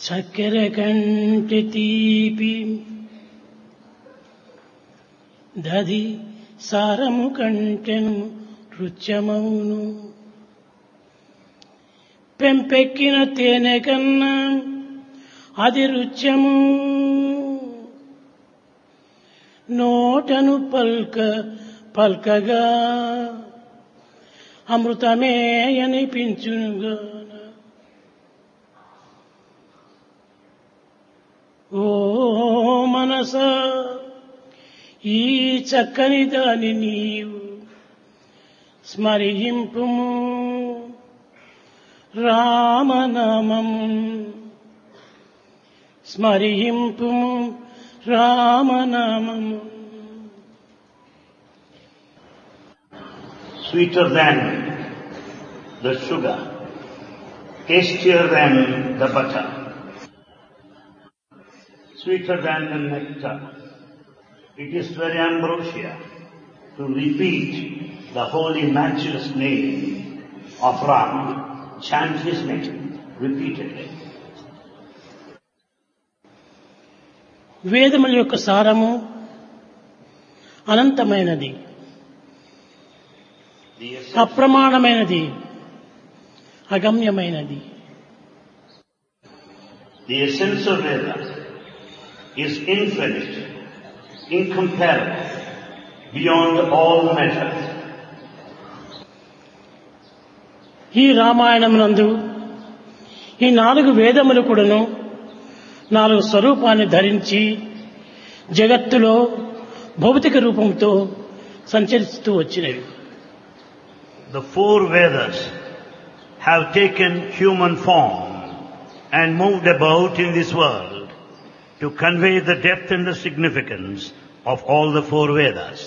చక్కెర కంటి తీపి దది సారము కంటెను రుచ్యమౌను పెంపెక్కిన తేనె కన్నా అది రుచ్యము నోటను పల్క పల్కగా అమృతమే అనిపించునుగాన ఓ మనస ఈ చక్కని దాని నీవు స్మరింపుము రామనామము స్మరింపుము రామనామము sweeter than the sugar, tastier than the butter, sweeter than the nectar. It is very ambrosia to repeat the holy matchless name of Rama. Chant his name repeatedly. వేదముల యొక్క సారము అనంతమైనది The essence, అప్రమాణమైనది అగమ్యమైనది the essence of Veda is infinite, incomparable, beyond all measure. ఈ రామాయణమునందు ఈ నాలుగు వేదములు కూడాను నాలుగు స్వరూపాన్ని ధరించి జగత్తులో భౌతిక రూపంతో సంచరిస్తూ వచ్చినవి The four Vedas have taken human form and moved about in this world to convey the depth and the significance of all the four Vedas.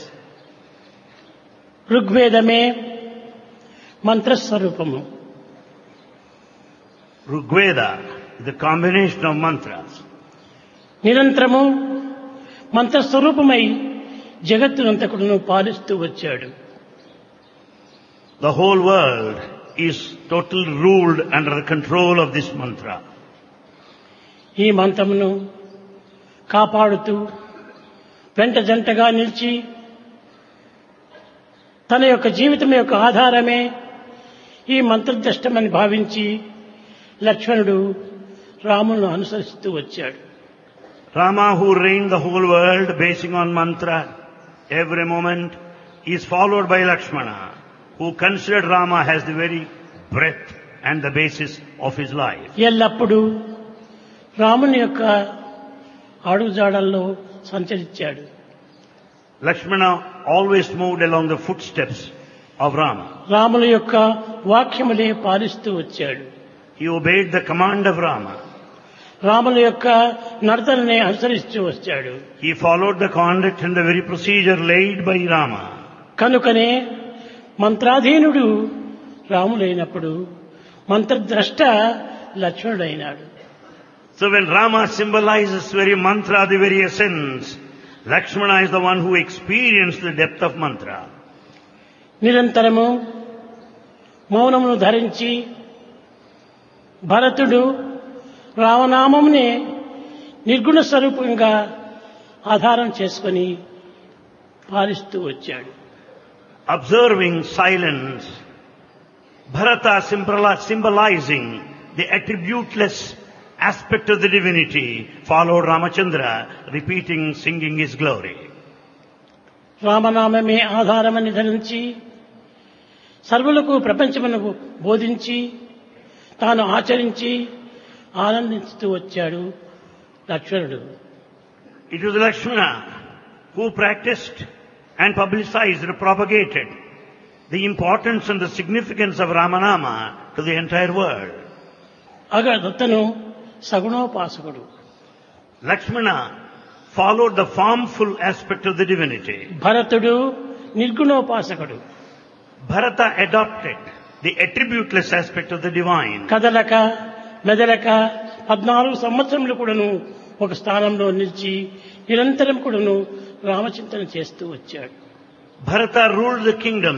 ఋగ్వేదమే మంత్రస్వరూపము Rigveda is the combination of mantras. నిరంతరము మంత్రస్వరూపమై జగత్తునంతకుడును పాలిస్తూ వచ్చాడు The whole world is totally ruled under the control of this mantra. ఈ మంత్రమును కాపాడుతూ వెంట జంటగా నిలిచి తన యొక్క జీవితం యొక్క ఆధారమే ఈ మంత్రద్రష్టమని భావించి లక్ష్మణుడు రాములను అనుసరిస్తూ వచ్చాడు Rama who reigned the whole world basing on mantra every moment is followed by Lakshmana who considered Rama as the very breath and the basis of his life. ఎల్లప్పుడూ రాముని యొక్క అడుగుజాడల్లో సంచరించాడు Lakshmana always moved along the footsteps of Rama. రాముల యొక్క వాక్యములే పాలిస్తూ వచ్చాడు He obeyed the command of Rama. రాముల యొక్క నడతలనే అనుసరిస్తూ వచ్చాడు He followed the conduct and the very procedure laid by Rama. కనుకనే మంత్రాధీనుడు రాములైనప్పుడు మంత్రద్రష్ట లక్ష్మణుడైనాడు So when Rama symbolizes very mantra, the very essence, Lakshmana is the one who experienced the depth of mantra. నిరంతరము మౌనమును ధరించి భరతుడు రామనామమునే నిర్గుణ స్వరూపంగా ఆధారం చేసుకొని పాలిస్తూ వచ్చాడు Observing silence, Bharata symboli- symbolizing the attributeless aspect of the divinity, followed Ramachandra, repeating, singing his glory. రామనామమే ఆధారమని ధరించి సర్వులకు ప్రపంచమునకు బోధించి తాను ఆచరించి ఆనందిస్తూ వచ్చాడు లక్ష్మణుడు It was Lakshmana who practiced and publicized and propagated the importance and the significance of Ramanama to the entire world. అగ అతను సగుణోపాసకుడు Lakshmana followed the formful aspect of the divinity. భరతుడు నిర్గుణోపాసకుడు Bharata adopted the attributeless aspect of the divine. కదలక మెదలక పద్నాలుగు సంవత్సరములు కూడాను ఒక స్థానంలో నిలిచి నిరంతరం కూడాను రామచింతన చేస్తూ వచ్చాడు Bharata ruled the kingdom,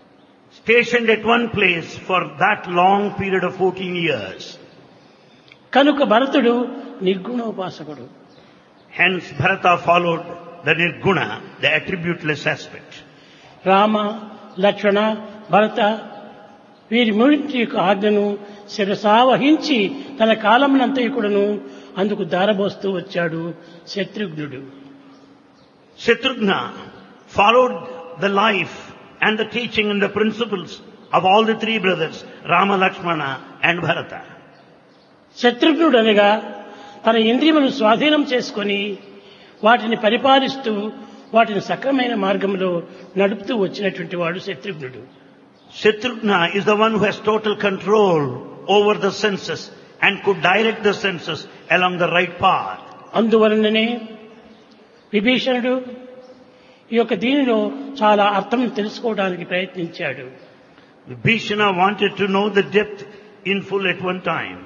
stationed at one place for that long period of 14 years. కనుక భరతుడు నిర్గుణోపాసకుడు Hence Bharata followed the nirguna, the attributeless aspect. Rama లక్ష్మణ భరత వీరి మూడింటి యొక్క ఆజ్ఞను శిరసావహించి తన కాలమునంతయుకుడును అందుకు దారబోస్తూ వచ్చాడు శత్రుఘ్నుడు Shatrughna followed the life and the teaching and the principles of all the three brothers, Rama, Lakshmana and Bharata. శత్రుఘ్నుడు అనగా తన ఇంద్రియములను స్వాధీనం చేసుకొని వాటిని పరిపాలిస్తూ వాటిని సక్రమైన మార్గంలో నడుపుతూ వచ్చినటువంటి వాడు శత్రుఘ్నుడు Shatrughna is the one who has total control over the senses and could direct the senses along the right path. అందువలననే విభీషణుడు ఈ యొక్క దీనిలో చాలా అర్థం తెలుసుకోవడానికి ప్రయత్నించాడు Vibhishana wanted to know the depth in full at one time.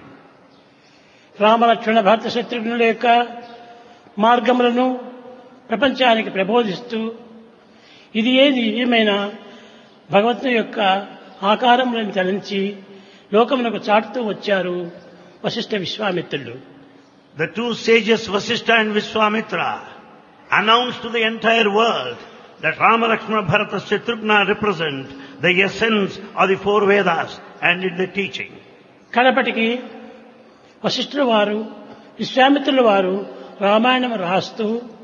రామలక్ష్మణ భరత శత్రుఘ్నుల యొక్క మార్గములను ప్రపంచానికి ప్రబోధిస్తూ ఇది ఏది ఏమైనా భగవంతుని యొక్క ఆకారములను తలంచి లోకమునకు చాటుతూ వచ్చారు Vashishtha విశ్వామిత్రులు The two sages Vasishtha and Vishwamitra announced to the entire world that Rama, Lakshmana, Bharata, Shatrughna represent the essence of the four Vedas and in the teaching. కడపటికి వశిష్ఠుల వారు విశ్వామిత్రుల వారు రామాయణం రాస్తూ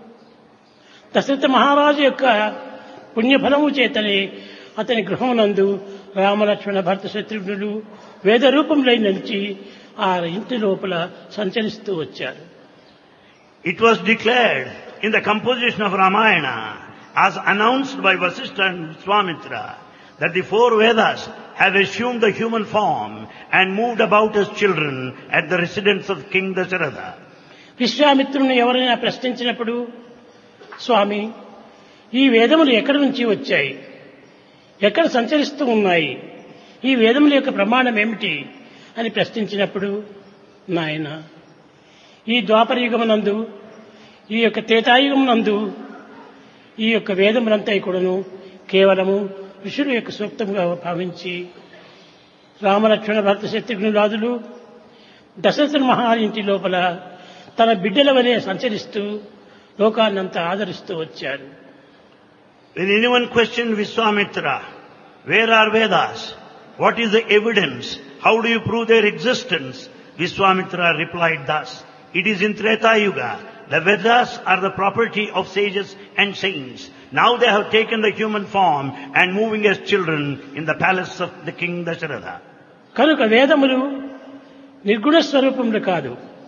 దశరథ మహారాజు యొక్క పుణ్యఫలము చేతనే అతని గృహమునందు రామలక్ష్మణ భరత శత్రుఘ్నులు వేద రూపంలో నిలిచి ఆ ఇంటి లోపల సంచరిస్తూ వచ్చారు It was declared in the composition of Ramayana as announced by Vasishtha and Vishwamitra that the four Vedas have assumed the human form and moved about as children at the residence of King Dasharatha. విశ్వామిత్రుని ఎవరైనా ప్రశ్నించినప్పుడు స్వామి ఈ వేదములు ఎక్కడి నుంచి వచ్చాయి ఎక్కడ సంచరిస్తూ ఉన్నాయి ఈ వేదముల యొక్క ప్రమాణం ఏమిటి అని ప్రశ్నించినప్పుడు నాయన ఈ ద్వాపరయుగమునందు ఈ యొక్క త్రేతాయుగమునందు ఈ యొక్క వేదములంతా కూడాను కేవలము ఋషుల యొక్క సూక్తంగా భావించి రామలక్ష్మణ భరత శత్రుఘ్నులాదులు దశరథ మహారాజు ఇంటి లోపల తన బిడ్డల వలె సంచరిస్తూ లోకాన్నంతా ఆదరిస్తూ వచ్చారు When anyone questioned Vishwamitra, where are Vedas? What is the evidence? How do you prove their existence? Vishwamitra replied thus, it is in Treta Yuga. The Vedas are the property of sages and saints. Now they have taken the human form and moving as children in the palace of the king Dasharatha. కనుక వేదములు నిర్గుణ స్వరూపములు కాదు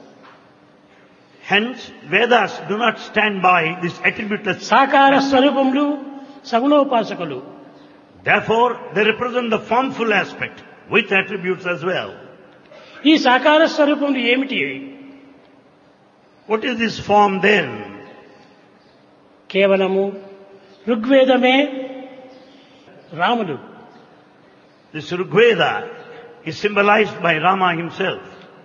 Hence, Vedas do not stand by this attributeless. సాకార స్వరూపములు సగుణోపాసకులు Therefore, they represent the formful aspect with attributes as well. ఈ సాకార స్వరూపములు ఏమిటి What is this form then? కేవలము ఋగ్వేదమే రాముడు This Rigveda is symbolized by Rama himself.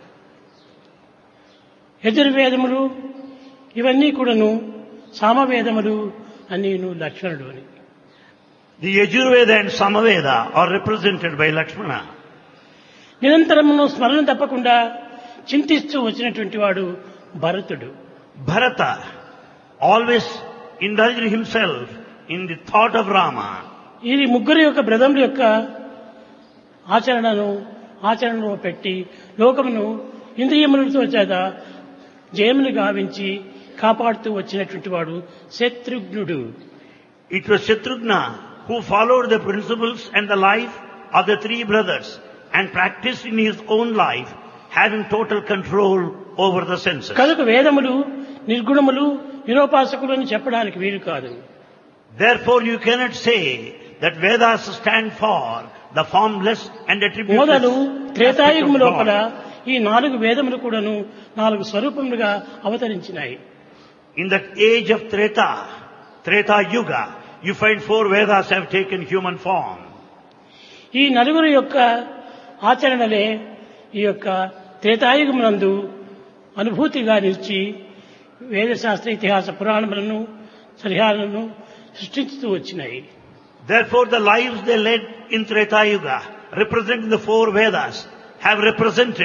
యజుర్వేదములు ఇవన్నీ కూడాను సామవేదములు అన్నీను లక్ష్మణుడు అని The Yajurveda and Samaveda are represented by Lakshmana. నిరంతరమును స్మరణ తప్పకుండా చింతిస్తూ వచ్చినటువంటి వాడు భరతుడు Bharata always indulged himself in the thought of Rama. ఈ ముగ్గురు యొక్క బ్రదముల యొక్క ఆచరణను ఆచరణలో పెట్టి లోకమును ఇంద్రియములతో చేత జయములు గావించి కాపాడుతూ వచ్చినటువంటి వాడు శత్రుఘ్నుడు It was Shatrughna who followed the principles and the life of the three brothers and practiced in his own life having total control over the senses. కనుక వేదములు నిర్గుణములు నిరోపాసకులు అని చెప్పడానికి వీలు కాదు Therefore you cannot say that Vedas stand for the formless and attributeless మొదలు aspect త్రేతాయుగము of లోపల God. ఈ నాలుగు వేదములు కూడాను నాలుగు స్వరూపములుగా అవతరించినాయి In that age of Treta, Treta Yuga, you find four Vedas have taken human form. ఈ నలుగురు యొక్క ఆచరణలే ఈ యొక్క త్రేతాయుగమునందు అనుభూతిగా నిలిచి వేదశాస్త్ర ఇతిహాస పురాణములను సరిహాలను సృష్టించుతూ వచ్చినాయి Therefore the lives they led in Treta Yuga, representing the four Vedas, have represented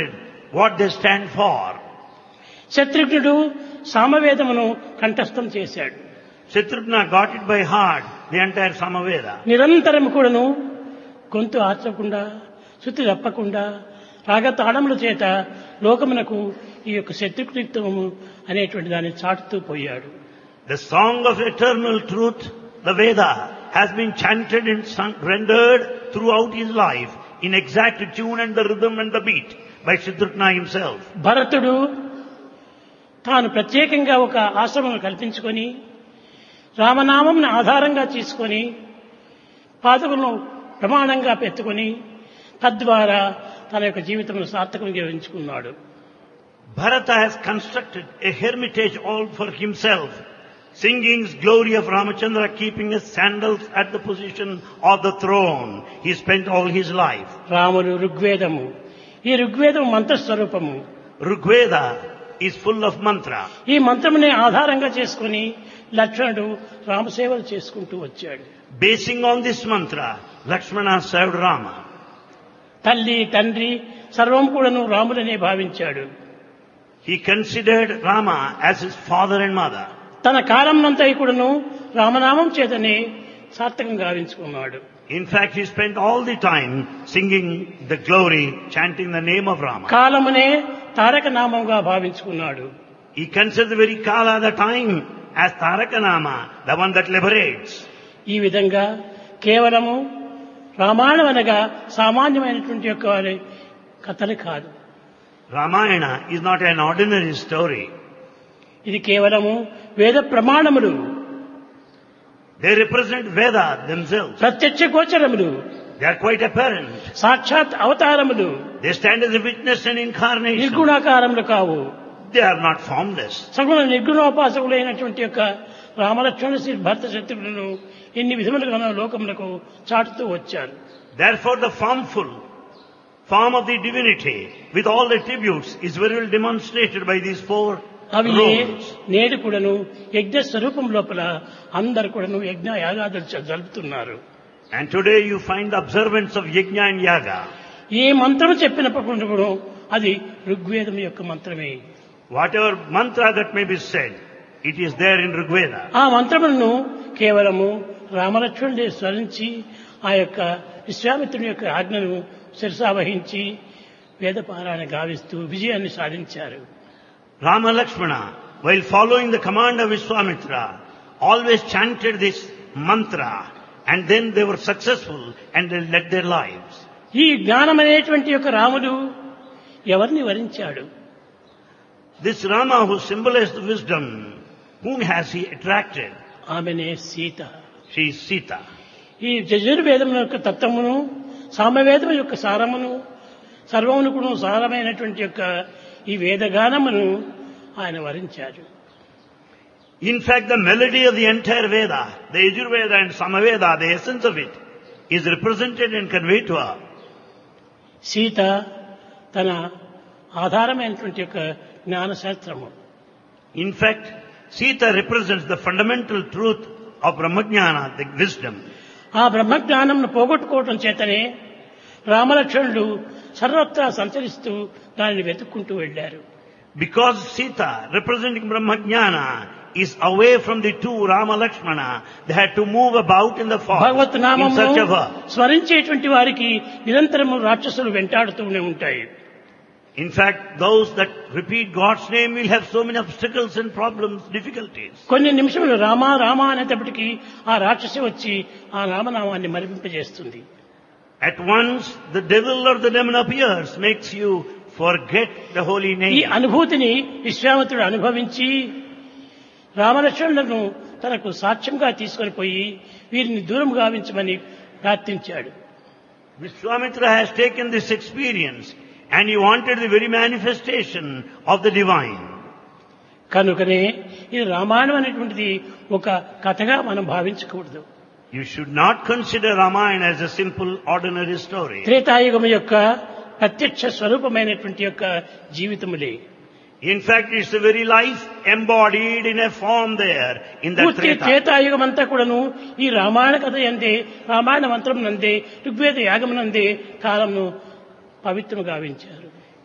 what they stand for. శత్రుఘ్నుడు సామవేదమును కంఠస్థం చేశాడు Shatrughna got it by heart, the entire Samaveda. నిరంతరం కూడాను గొంతు ఆర్చకుండా శృతి తప్పకుండా రాగతాళముల చేత లోకమునకు ఈ యొక్క శత్రుకృత్వము అనేటువంటి దాన్ని చాటుతూ పోయాడు The song of eternal truth, the Veda, has been chanted and sung, rendered throughout his life in exact tune and the rhythm and the beat by Shatrughna himself. భరతుడు తాను ప్రత్యేకంగా ఒక ఆశ్రమం కల్పించుకొని రామనామంను ఆధారంగా తీసుకొని పాదకులను ప్రమాణంగా పెట్టుకొని తద్వారా తన యొక్క జీవితంలో సార్థకం జీవించుకున్నాడు Bharata has constructed a hermitage all for himself, singing glory of Ramachandra, keeping his sandals at the position of the throne. He spent all his life. రాముడు ఋగ్వేదము ఈ ఋగ్వేదం మంత్రస్వరూపము Rigveda is full of mantra. ఈ మంత్రముని ఆధారంగా చేసుకుని లక్ష్మణుడు రామసేవలు చేసుకుంటూ వచ్చాడు Basing on this mantra, Lakshmana served Rama. తల్లి తండ్రి సర్వం కూడాను రాములనే భావించాడు He considered Rama as his father and mother. తన కాలంనంతా కూడాను రామనామం చేతనే సార్థకం గావించుకున్నాడు In fact, he spent all the time singing the glory, chanting the name of Rama. కాలమునే Taraka నామంగా భావించుకున్నాడు He considered the very Kala, the time, as Tarakanama, the one that liberates. ఈ విధంగా కేవలము రామాయణం అనగా సామాన్యమైనటువంటి యొక్క వారి కథలు కాదు Ramayana is not an ordinary story. ఇది కేవలము వేద ప్రమాణములు They represent Veda themselves. ప్రత్యక్ష గోచరములు They are quite apparent. సాక్షాత్ అవతారములు They stand as a witness and incarnation. నిర్గుణాకారములు కావు They are not formless. సగుణ నిర్గుణోపాసకులైనటువంటి యొక్క రామలక్ష్మణ శ్రీ భర్త శత్రువులను ఎన్ని విధములుగానో లోకములకు చాటుతూ వచ్చారు Therefore, the formful form of the divinity with all attributes is very well demonstrated by these four అవి roles. నేడు కూడాను యజ్ఞ స్వరూపం లోపల అందరు కూడాను యజ్ఞ యాగాదులు జ- జరుపుతున్నారు And today you find the observance of Yajna and Yaga. ఏ మంత్రం చెప్పినప్పుడు కూడా అది ఋగ్వేదం యొక్క మంత్రమే Whatever mantra that may be said, it is there in Rigveda. ఆ మంత్రములను కేవలము రామలక్ష్మణుడే స్మరించి ఆ యొక్క విశ్వామిత్రుని యొక్క ఆజ్ఞను శిరసావహించి వేదపారాయణ గావిస్తూ విజయాన్ని సాధించారు Rama Lakshmana, while following the command of Vishwamitra, always chanted this mantra and then they were successful and they led their lives. ఈ జ్ఞానం అనేటువంటి యొక్క రాముడు ఎవరిని వరించాడు This Rama who symbolized the wisdom, whom has he attracted? ఆమెనే Sita She is Sita. ఈ యజుర్వేదం యొక్క తత్వమును సామవేదం యొక్క సారమును సర్వమునుకును సారమైనటువంటి యొక్క ఈ వేదగానమును ఆయన వరించాడు In fact, the melody of the entire Veda, the Yajurveda and Samaveda, the essence of it, is represented and conveyed to her. Sita తన ఆధారమైనటువంటి యొక్క జ్ఞానశాస్త్రము In fact, Sita represents the fundamental truth of Brahmajnana, the wisdom. ఆ బ్రహ్మజ్ఞానంను పోగొట్టుకోవటం చేతనే రామలక్ష్మణుడు సర్వత్రా సంచరిస్తూ దానిని వెతుక్కుంటూ వెళ్ళారు Because Sita, representing Brahmajnana, is away from the two Rama Lakshmana, they had to move about in the Bhagwat forest in నామము search of her. స్మరించేటువంటి వారికి నిరంతరము రాక్షసులు వెంటాడుతూనే ఉంటాయి In fact, those that repeat God's name will have so many obstacles and problems, difficulties. కొన్ని నిమిషములు రామా రామా అనేటప్పటికీ ఆ రాక్షసి వచ్చి ఆ రామనామాన్ని మరిపింపజేస్తుంది At once, the devil or the demon appears, makes you forget the holy ఈ name. అనుభూతిని విశ్వామిత్రుడు అనుభవించి రామలక్ష్మణులను తనకు సాక్ష్యంగా తీసుకొని పోయి వీరిని దూరం గావించమని ప్రార్థించాడు Vishwamitra has taken this experience and he wanted the very manifestation of the divine. కనుకనే ఇది రామాయణం అనేటువంటిది ఒక కథగా మనం భావించకూడదు You should not consider Ramayana as a simple, ordinary story. Treta Yuga యొక్క ప్రత్యక్ష స్వరూపమైనటువంటి యొక్క జీవితములే In fact, it's the very life embodied in a form there in that పూర్తి Treta. త్రేతాయుగం అంతా కూడాను ఈ రామాయణ కథ అందే రామాయణ మంత్రం నందే ఋగ్వేద యాగం నందే కాలంను పవిత్రము గావించారు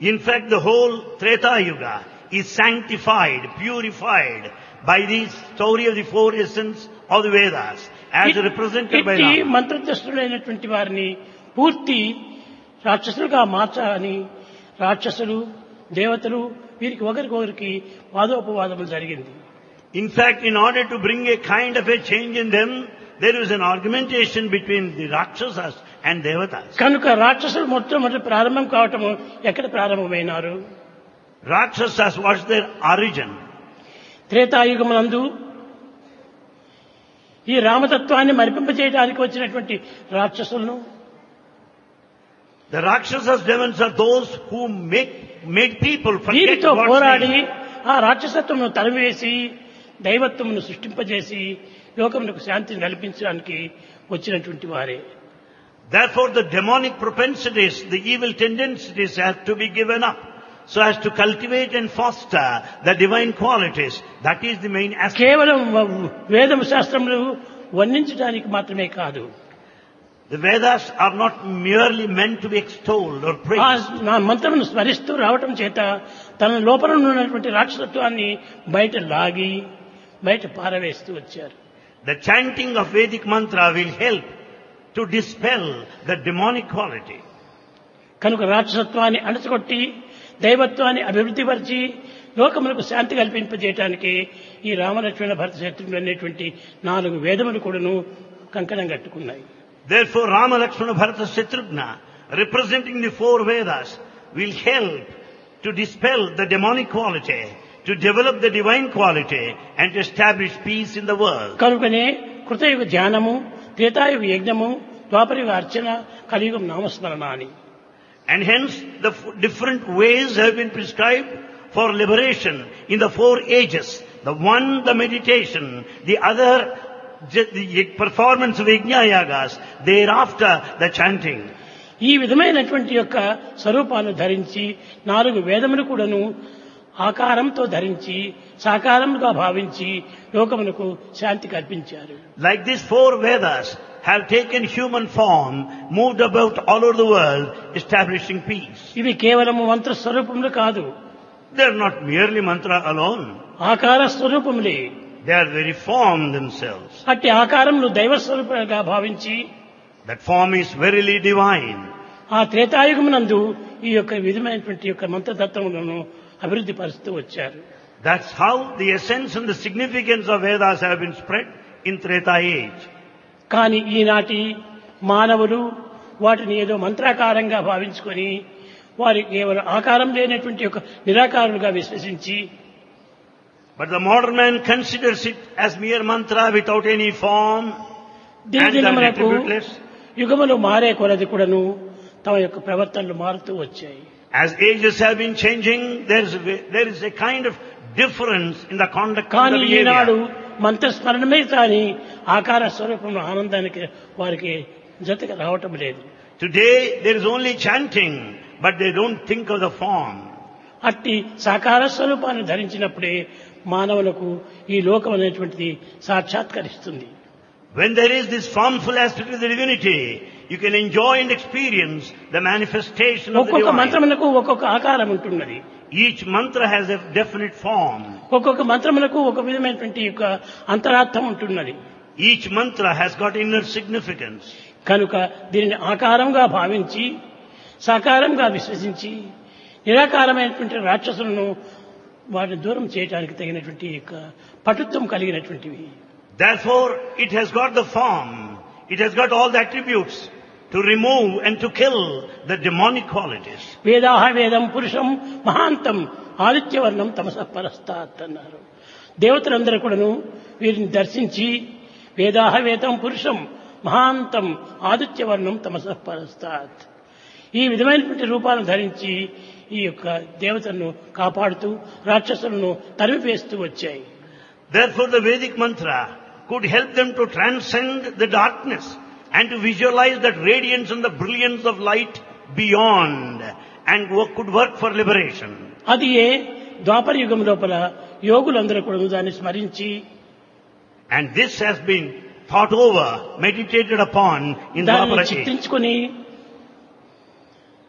In fact, the whole Treta Yuga is sanctified, purified by the story of the four essence of the Vedas as represented by ఇట్టి Rama. మంత్రదృష్టులైనటువంటి వారిని పూర్తి రాక్షసులుగా మార్చాలని రాక్షసులు దేవతలు వీరికి ఒకరికొకరికి వాదోపవాదములు జరిగింది In fact, in order to bring a kind of a change in them, there is an argumentation between the Rakshasas and Devatas. కనుక రాక్షసులు మొట్టమొదటి ప్రారంభం కావటము ఎక్కడ ప్రారంభమైనారు Rakshasas, what's their origin? త్రేతాయుగమునందు ఈ రామతత్వాన్ని మరిపింపజేయడానికి వచ్చినటువంటి రాక్షసులను The Rakshasas demons are those who make, made people forget వీరితో God's పోరాడి name. ఆ రాక్షసత్వమును తరిమివేసి దైవత్వమును సృష్టింపజేసి లోకమునకు శాంతిని కల్పించడానికి వచ్చినటువంటి వారే Therefore, the demonic propensities, the evil tendencies have to be given up so as to cultivate and foster the divine qualities. That is the main aspect. కేవలం వ- వేదము శాస్త్రములు వర్ణించడానికి మాత్రమే కాదు The Vedas are not merely meant to be extolled or ఆ praised. నా మంత్రమును స్మరిస్తూ రావటం చేత తన లోపల ఉన్నటువంటి రాక్షసత్వాన్ని బయట లాగి బయట పారవేస్తూ వచ్చారు The chanting of Vedic mantra will help to dispel the demonic quality. కనుక రాక్షసత్వాన్ని అణచగొట్టి దైవత్వాన్ని అభివృద్ధిపరిచి లోకములకు శాంతి కల్పింపజేయటానికి ఈ రామలక్ష్మణ భరత శత్రువులు అనేటువంటి నాలుగు వేదములు కూడాను కంకణం కట్టుకున్నాయి Therefore, Rama, Lakshmana, Bharata, Shatrugna, representing the four Vedas, will help to dispel the demonic quality, to develop the divine quality, and to establish peace in the world. కనుకనే కృతయుగ ధ్యానము త్రేతాయుగ యజ్ఞము ద్వాపరయుగ అర్చన కలియుగం నామస్మరణ అని And hence, the f- different ways have been prescribed for liberation in the four ages. The one, the meditation, the other, ju- the performance of Yajna Yagas, thereafter, the chanting. ఈ విధమైనటువంటి యొక్క స్వరూపాన్ని ధరించి నాలుగు వేదములు కూడాను ఆకారంతో ధరించి సాకారముగా భావించి లోకమునకు శాంతి కల్పించారు Like these four Vedas have taken human form, moved about all over the world, establishing peace. ఇవి కేవలము మంత్ర స్వరూపములు కాదు They are not merely mantra alone. ఆకార స్వరూపములే They are very form themselves. అట్టి ఆకారములు దైవ స్వరూపంగా భావించి That form is verily divine. ఆ త్రేతాయుగమునందు ఈ యొక్క విధమైనటువంటి యొక్క మంత్రతత్వములను అభివృద్ధి పరుస్తూ వచ్చారు That's how the essence and the significance of Vedas have been spread in Treta age. కానీ ఈనాటి మానవులు వాటిని ఏదో మంత్రాకారంగా భావించుకొని వారి కేవలం ఆకారం లేనటువంటి ఒక నిరాకారులుగా విశ్వసించి But the modern man considers it as mere mantra without any form and the దినదినములకు attributeless. యుగములు మారే కొలది కూడాను తమ యొక్క ప్రవర్తనలు మారుతూ వచ్చాయి As ages have been changing, there is, a, way- there is a kind of difference in the conduct and కానీ the ఈనాడు behavior. మంత్రస్మరణమే కానీ ఆకార స్వరూపం ఆనందానికి వారికి జతగా రావటం లేదు Today, there is only chanting, but they don't think of the form. అట్టి సాకార స్వరూపాన్ని ధరించినప్పుడే మానవులకు ఈ లోకం అనేటువంటిది సాక్షాత్కరిస్తుంది When there is this formful aspect of the divinity, you can enjoy and experience the manifestation of the ఒక్కొక్క divine. మంత్రములకు ఒక్కొక్క ఆకారం ఉంటున్నది Each mantra has a definite form. ఒక్కొక్క మంత్రములకు ఒక విధమైనటువంటి యొక్క అంతరార్థం ఉంటున్నది Each mantra has got inner significance. కనుక దీనిని ఆకారంగా భావించి సాకారంగా విశ్వసించి నిరాకారమైనటువంటి రాక్షసులను వాటిని దూరం చేయడానికి తగినటువంటి యొక్క పటుత్వం కలిగినటువంటివి Therefore, it has got the form. It has got all the attributes to remove and to kill the demonic qualities. వేదాహ వేదం పురుషం మహాంతం ఆదిత్యవర్ణం తమస పరస్తాత్ అన్నారు దేవతలందరూ కూడాను వీరిని దర్శించి వేదాహ వేదం పురుషం మహాంతం ఆదిత్యవర్ణం తమస పరస్తాత్ ఈ విధమైనటువంటి రూపాలను ధరించి ఈ యొక్క దేవతలను కాపాడుతూ రాక్షసులను తరిమివేస్తూ వచ్చాయి Therefore, the Vedic mantra could help them to transcend the darkness and to visualize that radiance and the brilliance of light beyond and wo- could work for liberation. అది ఏ ద్వాపర యుగం లోపల యోగులందరూ కూడా దాన్ని స్మరించి And this has been thought over, meditated upon in దాన్ని Dwapara age. చిత్తించుకొని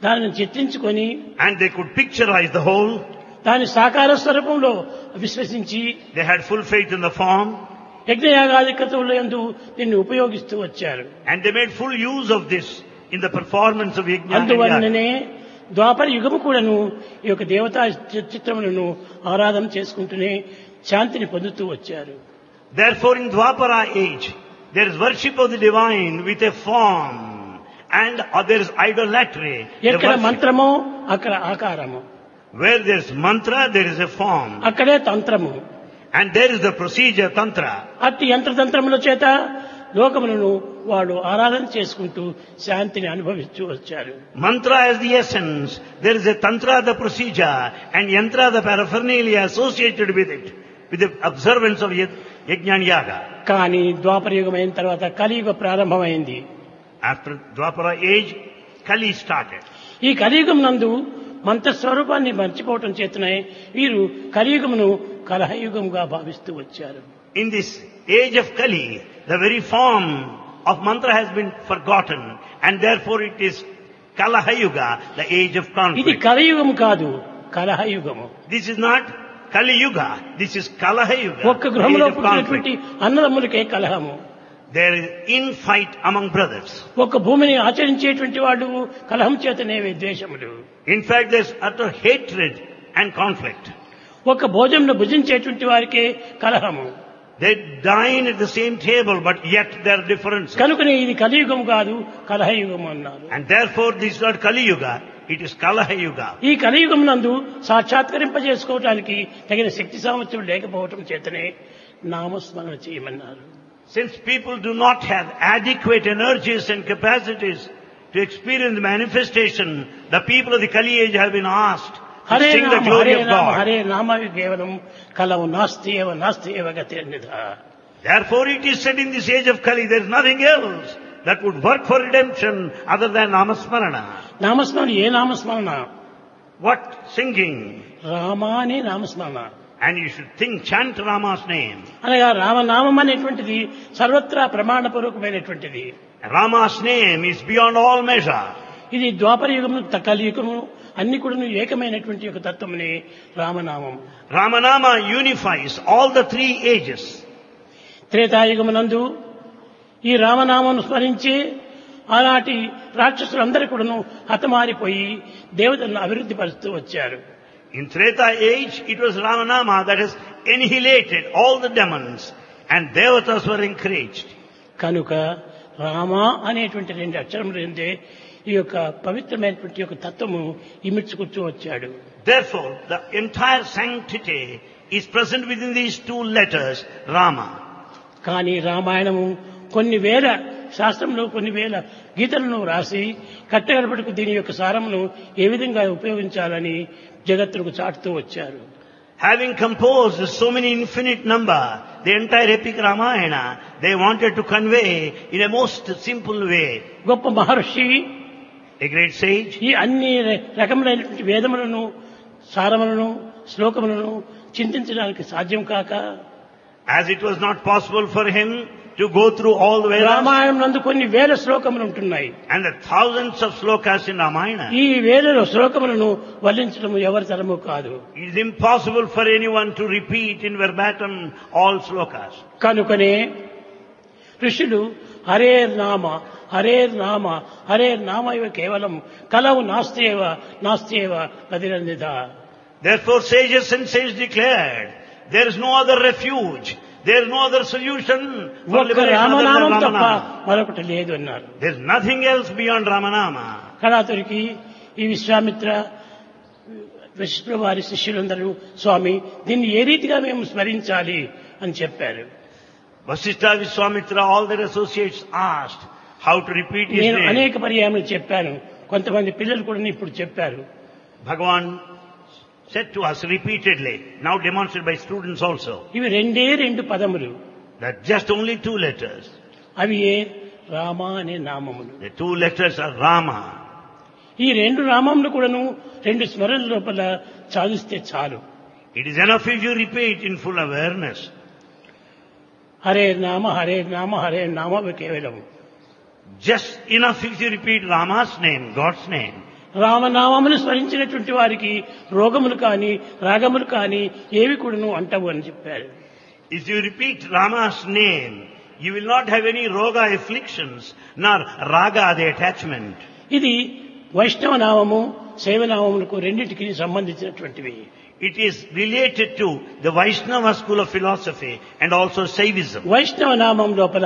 దానిని చిత్రించుకొని and they could picturize the whole. దాని సాకార స్వరూపంలో విశ్వసించి They had full faith in the form యజ్ఞయాగాది క్రతువుల యందు దీన్ని ఉపయోగిస్తూ వచ్చారు and they made full use of this in the performance of Yajna and Yaga. అందువలననే ద్వాపర యుగము కూడాను ఈ యొక్క దేవతా చి- చిత్రములను ఆరాధన చేసుకుంటూనే శాంతిని పొందుతూ వచ్చారు Therefore in Dwapara age, there is worship of the divine with a form and uh, there is idolatry. The ఎక్కడ worship- మంత్రమో అక్కడ ఆకారము Where there is mantra, there is a form. అక్కడే తంత్రము And there is the procedure, tantra. అట్టి యంత్రతంత్రముల చేత లోకములను వాడు ఆరాధన చేసుకుంటూ శాంతిని అనుభవిస్తూ వచ్చారు Mantra is the essence. There is a tantra, the procedure, and yantra, the paraphernalia associated with it, with the observance of Yaj- Yajna and Yaga. కానీ ద్వాపర యుగం అయిన తర్వాత కలియుగ ప్రారంభమైంది After Dwapara age, Kali started. ఈ కలియుగం నందు మంత్రస్వరూపాన్ని మర్చిపోవటం చేతనే వీరు కలియుగమును కలహయుగంగా భావిస్తూ వచ్చారు In this age of Kali, the very form of mantra has been forgotten, and therefore it is Kalahayuga, the age of ఇది conflict. కలియుగం కాదు కలహయుగము This is not Kali Yuga, this is Kalahayuga, ఒక్క the గృహంలో age of conflict. పుట్టినటువంటి అన్నదమ్ములకే కలహము There is infight among brothers. ఒక భూమిని ఆచరించేటువంటి వాళ్ళు కలహం చేతనే ద్వేషములు In fact, there's utter hatred and conflict. ఒక భోజనంలో భుజించేటువంటి వారికే కలహము They dine at the same table, but yet there are differences. కనుకనే ఇది కలియుగం కాదు కలహయుగం అన్నారు And therefore, this is not Kali Yuga, it is Kalahayuga. ఈ కలియుగం నందు సాక్షాత్కరింపజేసుకోవటానికి తగిన శక్తి సామర్థ్యం లేకపోవటం చేతనే నామస్మరణ చేయమన్నారు Since people do not have adequate energies and capacities to experience manifestation, the people of the Kali age have been asked to Hare sing the నామ glory హరే of నామ God. హరే నామవి కేవలం కలవు నాస్తి ఏవ నాస్తి ఏవ గతి అన్యథ Therefore, it is said in this age of Kali, there is nothing else that would work for redemption other than Namasmarana. నామస్మరణ ఏ నామస్మరణ What singing? రామా అనే నామస్మరణ And you should think, chant Rama's name. అనగా రామనామం అనేటువంటిది సర్వత్రా ప్రమాణపూర్వకమైనటువంటిది Rama's name is beyond all measure. ఇది ద్వాపర యుగము త- కలియుగము అన్ని కూడా ఏకమైనటువంటి ఒక తత్వముని రామనామం Ramanama unifies all the three ages. త్రేతాయుగమునందు ఈ రామనామం స్మరించి ఆనాటి రాక్షసులందరూ కూడాను హతమారిపోయి దేవతలను అభివృద్ధి పరుస్తూ వచ్చారు In Treta age, it was Ramanama that has annihilated all the demons and devatas were encouraged. కనుక రామ అనేటువంటి రెండు అక్షరములు ఏందే ఈ యొక్క పవిత్రమైనటువంటి యొక్క తత్వము ఇమిడ్చుకుంటూ వచ్చాడు Therefore, the entire sanctity is present within these two letters, Rama. కానీ రామాయణము కొన్ని వేల శాస్త్రంలో కొన్ని వేల గీతలను రాసి కట్టగడపటికి దీని యొక్క సారమును ఏ విధంగా ఉపయోగించాలని జగత్తుకు చాటుతూ వచ్చారు Having composed so many infinite number, the entire epic Ramayana, they wanted to convey in a most simple way. గొప్ప మహర్షి A great sage, ఈ అన్ని ర- రకములైనటువంటి వేదములను సారములను శ్లోకములను చింతించడానికి సాధ్యం కాక as it was not possible for him to go through all the Vedas Ramayanam నందు కొన్ని వేల శ్లోకములు ఉంటున్నాయి and the thousands of slokas in Ramayana. ఈ వేల శ్లోకములను వల్లించడం ఎవరి తరము కాదు It is impossible for anyone to repeat in verbatim all slokas. కనుకనే ఋషులు హరే నామ హరే నామ హరే నామ ఇవ కేవలం కలవు నాస్తియేవ నాస్తియేవ గదిరందిత Therefore sages and sages declared, there is no other refuge, there is no other solution for ఒక్క liberation other than రామనామం తప్ప Ramanama. మరొకటి లేదు అన్నారు There is nothing else beyond Ramanama. కళాతురికి ఈ విశ్వామిత్ర విష్ణు వారి శిష్యులందరూ స్వామి దీన్ని ఏ రీతిగా మేము స్మరించాలి అని చెప్పారు Vasishtha Vishwamitra, all their associates asked how to repeat his నేను name. అనేక పర్యాయములు చెప్పాను కొంతమంది పిల్లలు కూడా ఇప్పుడు చెప్పారు Bhagavan said to us repeatedly, now demonstrated by students also, ఇవి రెండే రెండు పదములు that just only two letters. అవి ఏ రామ అనే నామములు The two letters are Rama. ఈ రెండు నామములు కూడాను రెండు స్మరణ లోపల సాధిస్తే చాలు It is enough if you repeat in full awareness. Hare నామ హరే నామ హరే నామ కేవలం Just enough if you repeat Rama's name, God's name. రామనామమును స్మరించినటువంటి వారికి రోగములు కాని రాగములు కాని ఏవి కూడాను అంటవు అని చెప్పారు If you repeat Rama's name, you will not have any roga afflictions, nor raga the attachment. ఇది వైష్ణవ నామము శైవనామములకు రెండింటికి సంబంధించినటువంటివి It is related to the Vaishnava school of philosophy and also Saivism. వైష్ణవ నామం లోపల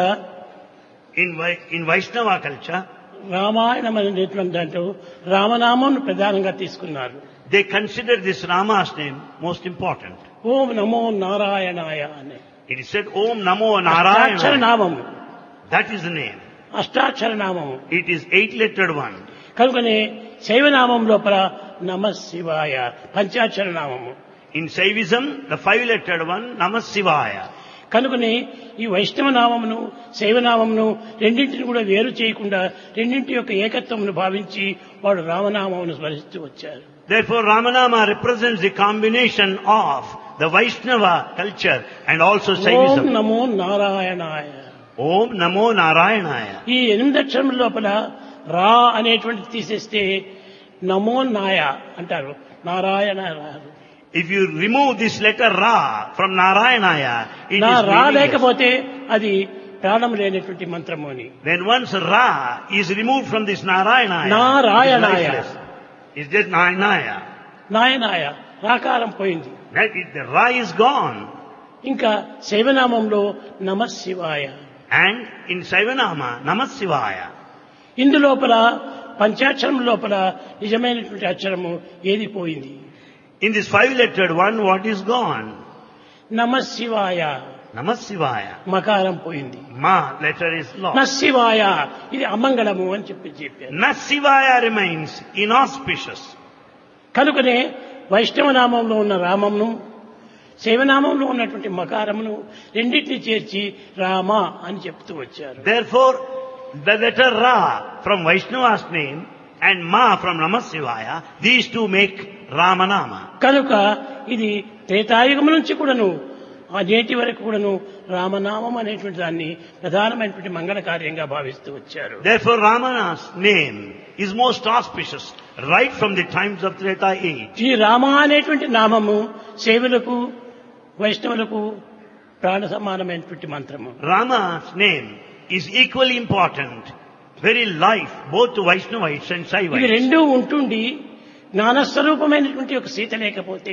In, Vai- in Vaishnava culture, Ramayanam అనేటువంటి దాంట్లో రామనామం ప్రధానంగా తీసుకున్నారు they consider this Rama's name most important. ఓం నమో నారాయణాయ అని It is said, Om Namo అష్టాక్షర Narayana. నామము That is the name. అష్టాక్షర నామము It is eight-lettered one. కనుకనే శైవనామం లోపల నమ శివాయ పంచాక్షర నామము In Saivism, the five-lettered one, Namah Shivaya. కనుకనే ఈ వైష్ణవ నామమును శైవనామమును రెండింటిని కూడా వేరు చేయకుండా రెండింటి యొక్క ఏకత్వమును భావించి వాడు రామనామమును స్మరిస్తూ వచ్చారు Therefore, Ramanama represents the combination of the Vaishnava culture and also Om Saivism. నమో నారాయణాయ Om Namo Narayanaya. ఈ ఎనిమిది అక్షరముల లోపల రా అనేటువంటిది తీసేస్తే నమో నాయ అంటారు నారాయణ రారు If you remove this letter Ra from Narayanaya, it నా is రా meaningless. లేకపోతే అది ప్రాణం లేనటువంటి మంత్రము అని When once Ra is removed from this Narayanaya, Narayanaya. it is lifeless. It's just Nayanaya. నాయనాయ రాకారం పోయింది That is, the Ra is gone. ఇంకా శైవనామంలో నమ శివాయ And in Saivanama, Namah Shivaya. ఇందు లోపల పంచాక్షరం లోపల నిజమైనటువంటి అక్షరము ఏది పోయింది In this five-lettered one, what is gone? నమ శివాయ Namah Shivaya. మకారం పోయింది Ma letter is న lost. శివాయ ఇది అమంగళము అని చెప్పి చెప్పారు Nasivaya remains inauspicious. కనుకనే వైష్ణవ నామంలో ఉన్న రామమును శైవనామంలో ఉన్నటువంటి మకారమును రెండింటిని చేర్చి రామ అని చెప్తూ వచ్చారు Therefore, the letter Ra from Vaishnava's name and Ma from Namah Shivaya, these two make Ramanama. కనుక ఇది త్రేతాయుగం నుంచి కూడాను ఆ నేటి వరకు కూడాను రామనామం అనేటువంటి దాన్ని ప్రధానమైనటువంటి మంగళ కార్యంగా భావిస్తూ వచ్చారు Therefore, Ramana's name is most auspicious right from the times of Treta age. ఈ రామ అనేటువంటి నామము సేవలకు వైష్ణవులకు ప్రాణ సమానమైనటువంటి మంత్రము Rama's name is equally important, very life, both to Vaishnavites and ఇవి Shaivites. రెండూ ఉంటుండి జ్ఞానస్వరూపమైనటువంటి ఒక సీత లేకపోతే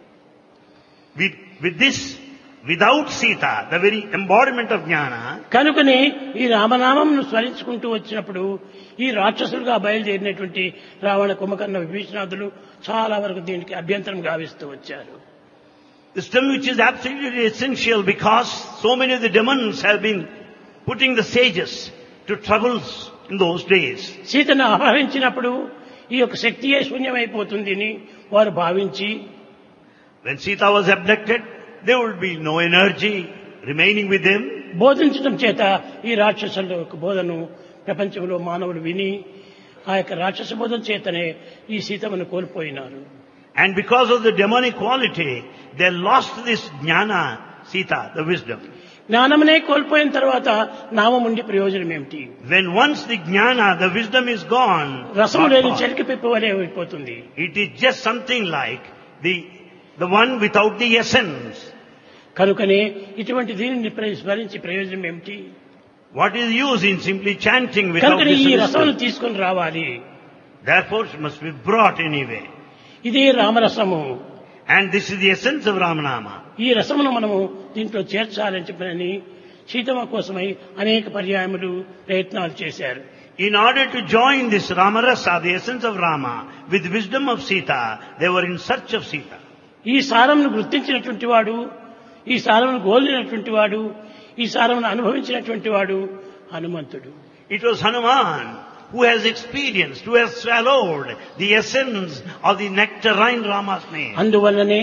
With, with this, without Sita, the very embodiment of jnana, కనుకనే ఈ రామనామంను స్మరించుకుంటూ వచ్చినప్పుడు ఈ రాక్షసులుగా బయలుదేరినటువంటి రావణ కుంభకర్ణ విభీషణాదులు చాలా వరకు దీనికి అభ్యంతరం గావిస్తూ వచ్చారు system which is absolutely essential because so many of the demons have been putting the sages to troubles in those days. సీతను అపహరించినప్పుడు ఈ యొక్క శక్తియే శూన్యమైపోతుంది అని వారు భావించి When Sita was abducted, there would be no energy remaining with them. బోధించడం చేత ఈ రాక్షసుల యొక్క బోధను ప్రపంచంలో మానవులు విని ఆ యొక్క రాక్షస బోధన చేతనే ఈ సీతమును కోల్పోయినారు And because of the demonic quality, they lost this jnana, Sita, the wisdom. జ్ఞానమునే కోల్పోయిన తర్వాత నామం ఉండి ప్రయోజనం ఏమిటి When once the jnana, the wisdom is gone, రసము what లేని for? చెలికి పిప్పు వలె అయిపోతుంది it is just something like the, the one without the essence. కనుకనే ఇటువంటి దీనిని ప్ర- స్మరించి ప్రయోజనం ఏమిటి What is use in simply chanting without కనుకనే this ఈ wisdom? రసమును తీసుకొని రావాలి Therefore, it must be brought anyway. ఇదే రామరసము And this is the essence of Ramanama. ఈ రసమును మనము దీంట్లో చేర్చాలని చెప్పని సీతమ్మ కోసమై అనేక పర్యాయములు ప్రయత్నాలు చేశారు In order to join this Ramarasa, the essence of Rama, with wisdom of Sita, they were in search of Sita. ఈ సారమును గుర్తించినటువంటి వాడు ఈ సారమును గోలినటువంటి వాడు ఈ సారమును అనుభవించినటువంటి వాడు హనుమంతుడు It was Hanuman who has experienced, who has swallowed the essence of the nectarine Rama's name. అందువల్లనే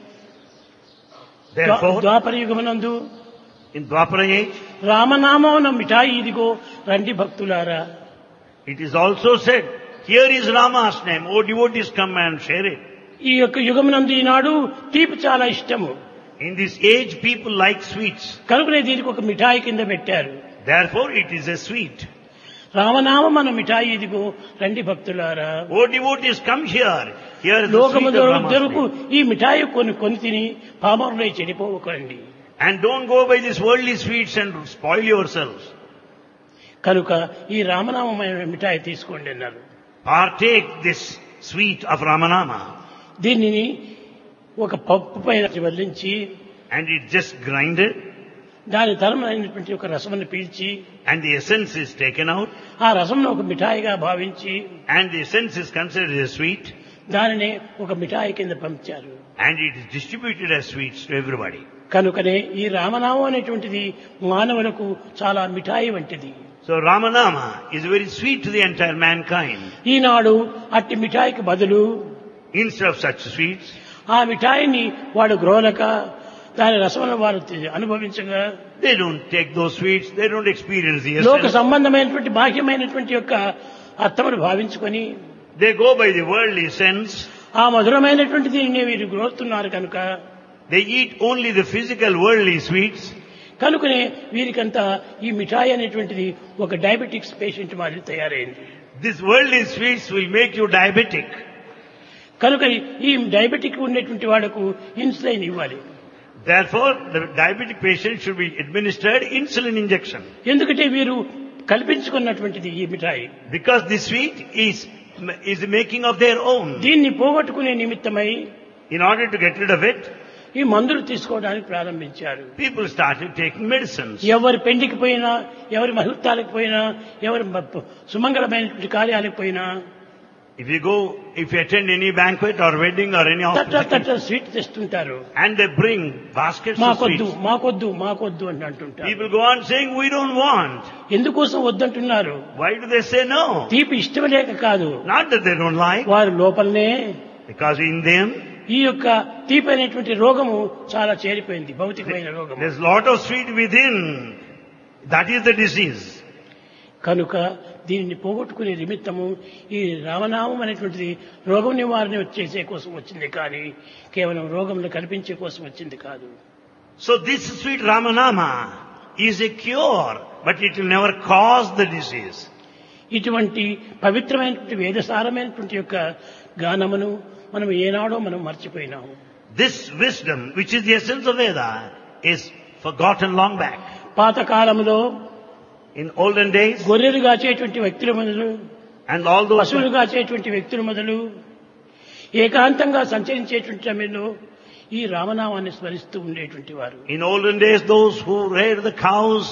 ద్వా- Therefore, ద్వాపర యుగమునందు in Dwapara age, రామనామమున మిఠాయి ఇదిగో రండి భక్తులారా it is also said, here is Rama's name, O devotees come and share it. ఈ యొక్క యుగమునందు ఈనాడు తీపి చాలా ఇష్టము In this age, people like sweets. కనుకనే దీనికి ఒక మిఠాయి కింద పెట్టారు Therefore, it is a sweet. రామనామం మన మిఠాయి ఇదిగో రండి భక్తులారా Oh devotees, come here. Here is the లోకము sweet of Rama's దొరకు name. ఈ మిఠాయి కొని కొని తిని పామరులై చెడిపోకండి And don't go by these worldly sweets and spoil yourselves. కనుక ఈ రామనామమైన మిఠాయి తీసుకోండి అన్నారు Partake this sweet of Ramanama. దీనిని ఒక పప్పు పైన వల్లించి And it just grinded దాని తరమైనటువంటి ఒక రసమును పీల్చి and the essence is taken out ఆ రసంను ఒక మిఠాయిగా భావించి and the essence is considered as sweet దానిని ఒక మిఠాయి కింద పంచారు and it is distributed as sweets to everybody. కనుకనే ఈ రామనామం అనేటువంటిది మానవులకు చాలా మిఠాయి వంటిది So Ramanama is very sweet to the entire mankind. ఈనాడు అట్టి మిఠాయికి బదులు Instead of such sweets, ఆ మిఠాయిని వాడు గ్రోలక దాని రసమును వారు తి- అనుభవించగా they don't take those sweets, they don't experience the లోక essence. సంబంధమైనటువంటి బాహ్యమైనటువంటి యొక్క అర్థమును భావించుకొని They go by the worldly sense. ఆ మధురమైనటువంటి దీనిని వీరు గ్రోస్తున్నారు కనుక They eat only the physical worldly sweets. కనుకనే వీరికంతా ఈ మిఠాయి అనేటువంటిది ఒక డయాబెటిక్స్ పేషెంట్ మాదిరి తయారైంది These worldly sweets will make you diabetic. కనుక ఈ డయాబెటిక్ ఉన్నటువంటి వాడకు ఇన్సులైన్ ఇవ్వాలి Therefore, the diabetic patient should be administered insulin injection. ఎందుకంటే వీరు కల్పించుకున్నటువంటిది ఈ మిఠాయి Because the sweet is, is the making of their own. దీన్ని పోగొట్టుకునే నిమిత్తమై In order to get rid of it, ఈ మందులు తీసుకోవడానికి ప్రారంభించారు people started taking medicines. ఎవరి పెండికి పోయినా ఎవరి ముహూర్తాలకు పోయినా ఎవరి మ- సుమంగళమైనటువంటి కార్యాలకు పోయినా If you go, if you attend any banquet or wedding or any తట్ట hospital, తట్ట స్వీట్ తెస్తుంటారు and they bring baskets of మాకొద్దు sweets, మాకొద్దు మాకొద్దు అని అంటుంటారు people go on saying, we don't want. ఎందుకోసం వద్దంటున్నారు Why do they say no? తీపి ఇష్టం లేక కాదు Not that they don't like, వారి లోపలనే because in them, ఈ యొక్క తీపి అనేటువంటి రోగము చాలా చేరిపోయింది భౌతికమైన రోగము there's lot of sweet within. That is the disease. కనుక దీనిని పోగొట్టుకునే నిమిత్తము ఈ రామనామం అనేటువంటిది రోగం నివారణ చేసే కోసం వచ్చింది కానీ కేవలం రోగంలో కల్పించే కోసం వచ్చింది కాదు So this sweet Ramanama is a cure, but it will never cause the disease. ఇటువంటి పవిత్రమైనటువంటి వేదసారమైనటువంటి యొక్క గానమును మనం ఏనాడో మనం మర్చిపోయినాము This wisdom, which is the essence of Veda, is forgotten long back. పాతకాలంలో In olden days, గొర్రెలు కాచేటువంటి వ్యక్తుల మొదలు and all those పశువులు కాచేటువంటి వ్యక్తుల మొదలు ఏకాంతంగా సంచరించేటువంటి సమయంలో ఈ రామనామాన్ని స్మరిస్తూ ఉండేటువంటి వారు In olden days, those who reared the cows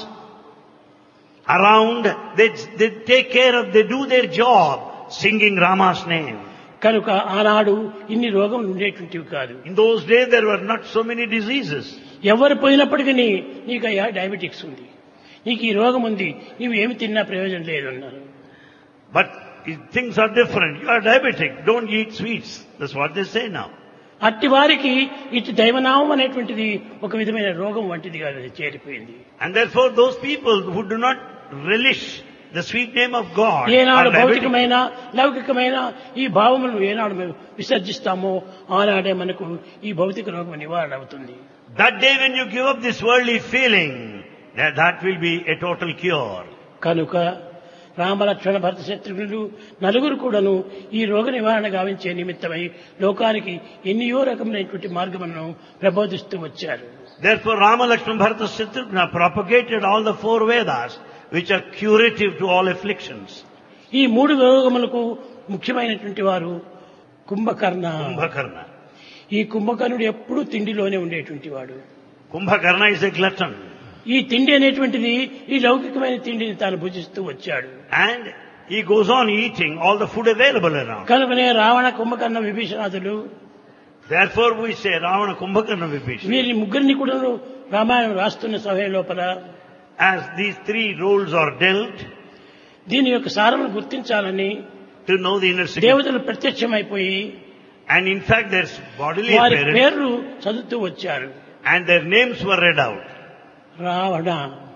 around, they, they take care of, they do their job singing Rama's name. కనుక ఆనాడు ఇన్ని రోగములు ఉండేటువంటివి కాదు In those days, there were not so many diseases. ఎవరు పోయినప్పటికీ నీకు అయ్యా డయాబెటిక్స్ ఉంది నీకు ఈ రోగం ఉంది నీవు ఏమి తిన్నా ప్రయోజనం లేదు అన్నారు But if things are different. You are diabetic. Don't eat sweets. That's what they say now. అట్టి వారికి ఇటు దైవనామం అనేటువంటిది ఒక విధమైన రోగం వంటిదిగా అది చేరిపోయింది And therefore, those people who do not relish the sweet name of God ఏనాడు are diabetic. భౌతికమైన లౌకికమైన ఈ భావములను ఏనాడు మేము విసర్జిస్తామో ఆనాడే మనకు ఈ భౌతిక రోగం నివారణ అవుతుంది That day when you give up this worldly feeling, that, that will be a total cure. కనుక రామలక్ష్మణ భరత శత్రుఘ్నులు నలుగురు కూడాను ఈ రోగ నివారణ గావించే నిమిత్తమై లోకానికి ఎన్నియో రకమైనటువంటి మార్గములను ప్రబోధిస్తూ వచ్చారు Therefore, Rama, Lakshmana, Bharata, Shatrugna propagated all the four Vedas, which are curative to all afflictions. ఈ మూడు రోగములకు ముఖ్యమైనటువంటి వారు కుంభకర్ణ Kumbhakarna. ఈ కుంభకర్ణుడు ఎప్పుడూ తిండిలోనే ఉండేటువంటి వాడు Kumbhakarna is a glutton. ఈ తిండి అనేటువంటిది ఈ లౌకికమైన తిండిని తాను భుజిస్తూ వచ్చాడు And he goes on eating all the food available around. కనుకనే Ravana Kumbhakarna విభీషణాదులు Therefore, we say Ravana, Kumbhakarna, Vibhishana. వీరి ముగ్గురిని కూడా రామాయణం రాస్తున్న సమయం లోపల As these three roles are dealt, దీని యొక్క సారమును గుర్తించాలని to know the inner significance. దేవతలు ప్రత్యక్షమైపోయి And in fact, there's bodily వారి appearance, పేర్లు చదువుతూ వచ్చారు and their names were read out. Ravana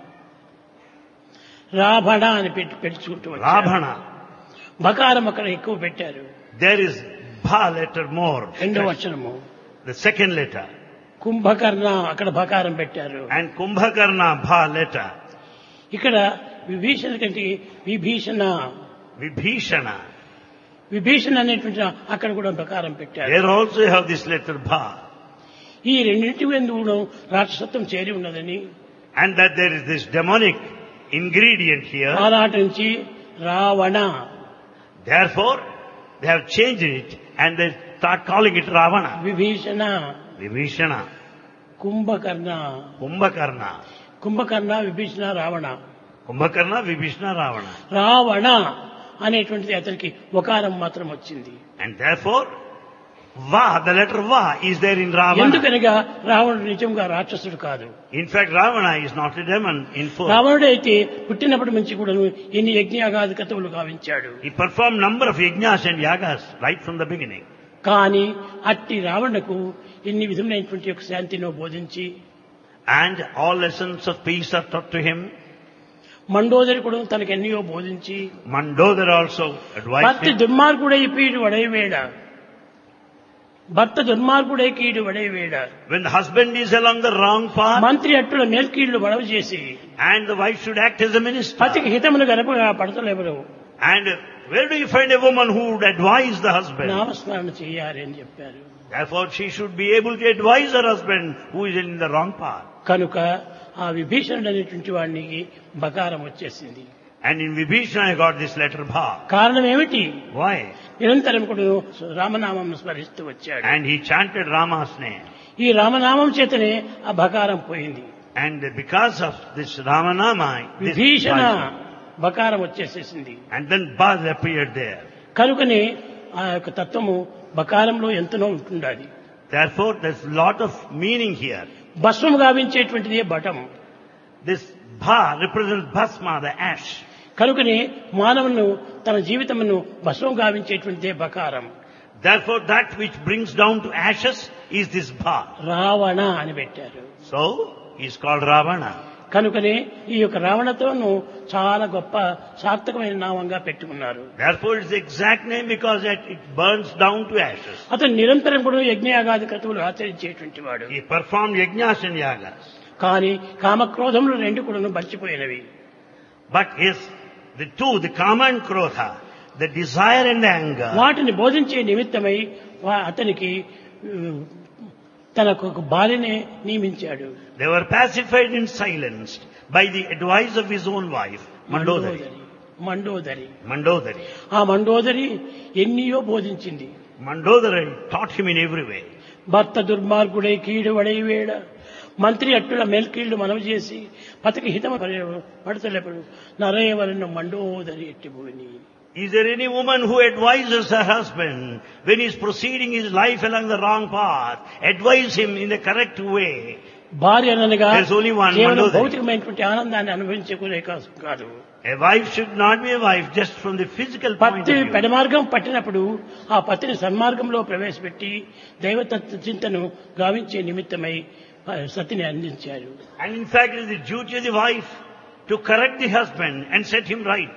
రాభణ అని పెట్టి పెట్టుకుంటూ వచ్చారు Rabhana. బకారం అక్కడ ఎక్కువ పెట్టారు There is Bha letter more. రెండవ వచనము The second letter. కుంభకర్ణ అక్కడ బకారం పెట్టారు And Kumbhakarna Bha letter. ఇక్కడ విభీషణ కంటే విభీషణ Vibhishana. విభీషణ అనేటువంటి అక్కడ కూడా ప్రకారం పెట్టారు There also you have this letter Bha. ఈ రెండింటి ఎందుకు రాక్షసత్వం చేరి ఉన్నదని And that there is this demonic ingredient here. ఆనాటి నుంచి Ravana Therefore, they have changed it and they start calling it Ravana. Vibhishana Vibhishana. Kumbhakarna Kumbhakarna. Kumbhakarna Vibhishana Ravana Kumbhakarna, Vibhishana, Ravana. Ravana అనేటువంటిది అతనికి ఒకారం మాత్రం వచ్చింది And therefore, Va, the letter Va is there in Ravana. ఎందుకనగా రావణుడు నిజంగా రాక్షసుడు కాదు In fact, Ravana is not a demon in form. రావణుడు అయితే పుట్టినప్పటి నుంచి కూడా ఎన్ని యజ్ఞాగాది కథవులు గావించాడు He performed number of yajnas and yagas right from the beginning. కానీ అట్టి రావణకు ఎన్ని విధములైనటువంటి యొక్క శాంతినో బోధించి And all lessons of peace are taught to him. Mandodari కూడా తనకు ఎన్నో బోధించి Mandodar also advised భర్త him. దుర్మార్గుడై పీడు వడైవేడ భర్త దుర్మార్గుడై కీడు వడైవేడ When the husband is along the wrong path మంత్రి అట్టుల మేల్కీళ్లు వడవ చేసి and the wife should act as a minister. పతికి హితములు గనపగా పడతలేవరు And where do you find a woman who would advise the husband? నామస్మరణ చేయాలి అని చెప్పారు Therefore, she should be able to advise her husband who is in the wrong path. కనుక ఆ విభీషణుడు అనేటువంటి వాడికి బకారం వచ్చేసింది And in Vibhishana, I got this letter Bha. కారణం ఏమిటి Why? నిరంతరం కూడా రామనామం స్మరిస్తూ వచ్చాడు And he chanted Rama's name. ఈ రామనామం చేతనే ఆ బకారం పోయింది And because of this Ramanama, this Vibhishana Bha- బకారం వచ్చేసేసింది and then Baz appeared there. కనుకనే ఆ యొక్క తత్వము బకారంలో ఎంతనో ఉంటుండాలి Therefore, there's a lot of meaning here. భస్మం గావించేటువంటిదే బటం This Bha represents Bhasma, the ash. కనుకనే మానవును తన జీవితమును భస్మం గావించేటువంటిదే బకారం Therefore, that which brings down to ashes is this Bha. Ravana అని పెట్టారు So, he's called Ravana. కనుకనే ఈ యొక్క రావణతోను చాలా గొప్ప సార్థకమైన నామంగా పెట్టుకున్నారు Therefore, it's the exact name because it, it burns down to ashes. అతను నిరంతరం కూడా యజ్ఞయాగాది క్రతువులు ఆచరించేటువంటి వాడు He performed yajnas and yagas. కానీ కామక్రోధములు రెండు కూడా బలిచిపోయినవి But yes, the two, the kama and krodha, the desire and anger, వాటిని బోధించే నిమిత్తమై వా- అతనికి ఉ, తనకు ఒక భార్యనే నియమించాడు they were pacified and silenced by the advice of his own wife, Mandodari. Mandodari Mandodari. ఆ Mandodari ఎన్నియో బోధించింది Mandodari taught him in every way. భర్త దుర్మార్గుడై కీడు వడైవేడ మంత్రి అట్టుల మేల్కీళ్లు మనవి చేసి పతికి హితమ పడతలేపడు నరేవలను మండోదరి ఎట్టి భూమిని Is there any woman who advises her husband when he is proceeding his life along the wrong path, advise him in the correct way? భార్య అనగా There's only one కేవలం మండోదరి. భౌతికమైనటువంటి ఆనందాన్ని అనుభవించుకునే కా- కాదు A wife should not be a wife just from the physical point పత్తి of view. పెడమార్గం పట్టినప్పుడు ఆ పత్తిని సన్మార్గంలో ప్రవేశపెట్టి దైవతత్వ చింతను గావించే నిమిత్తమై ఆ, సతిని అందించారు And in fact, it is the duty of the wife to correct the husband and set him right.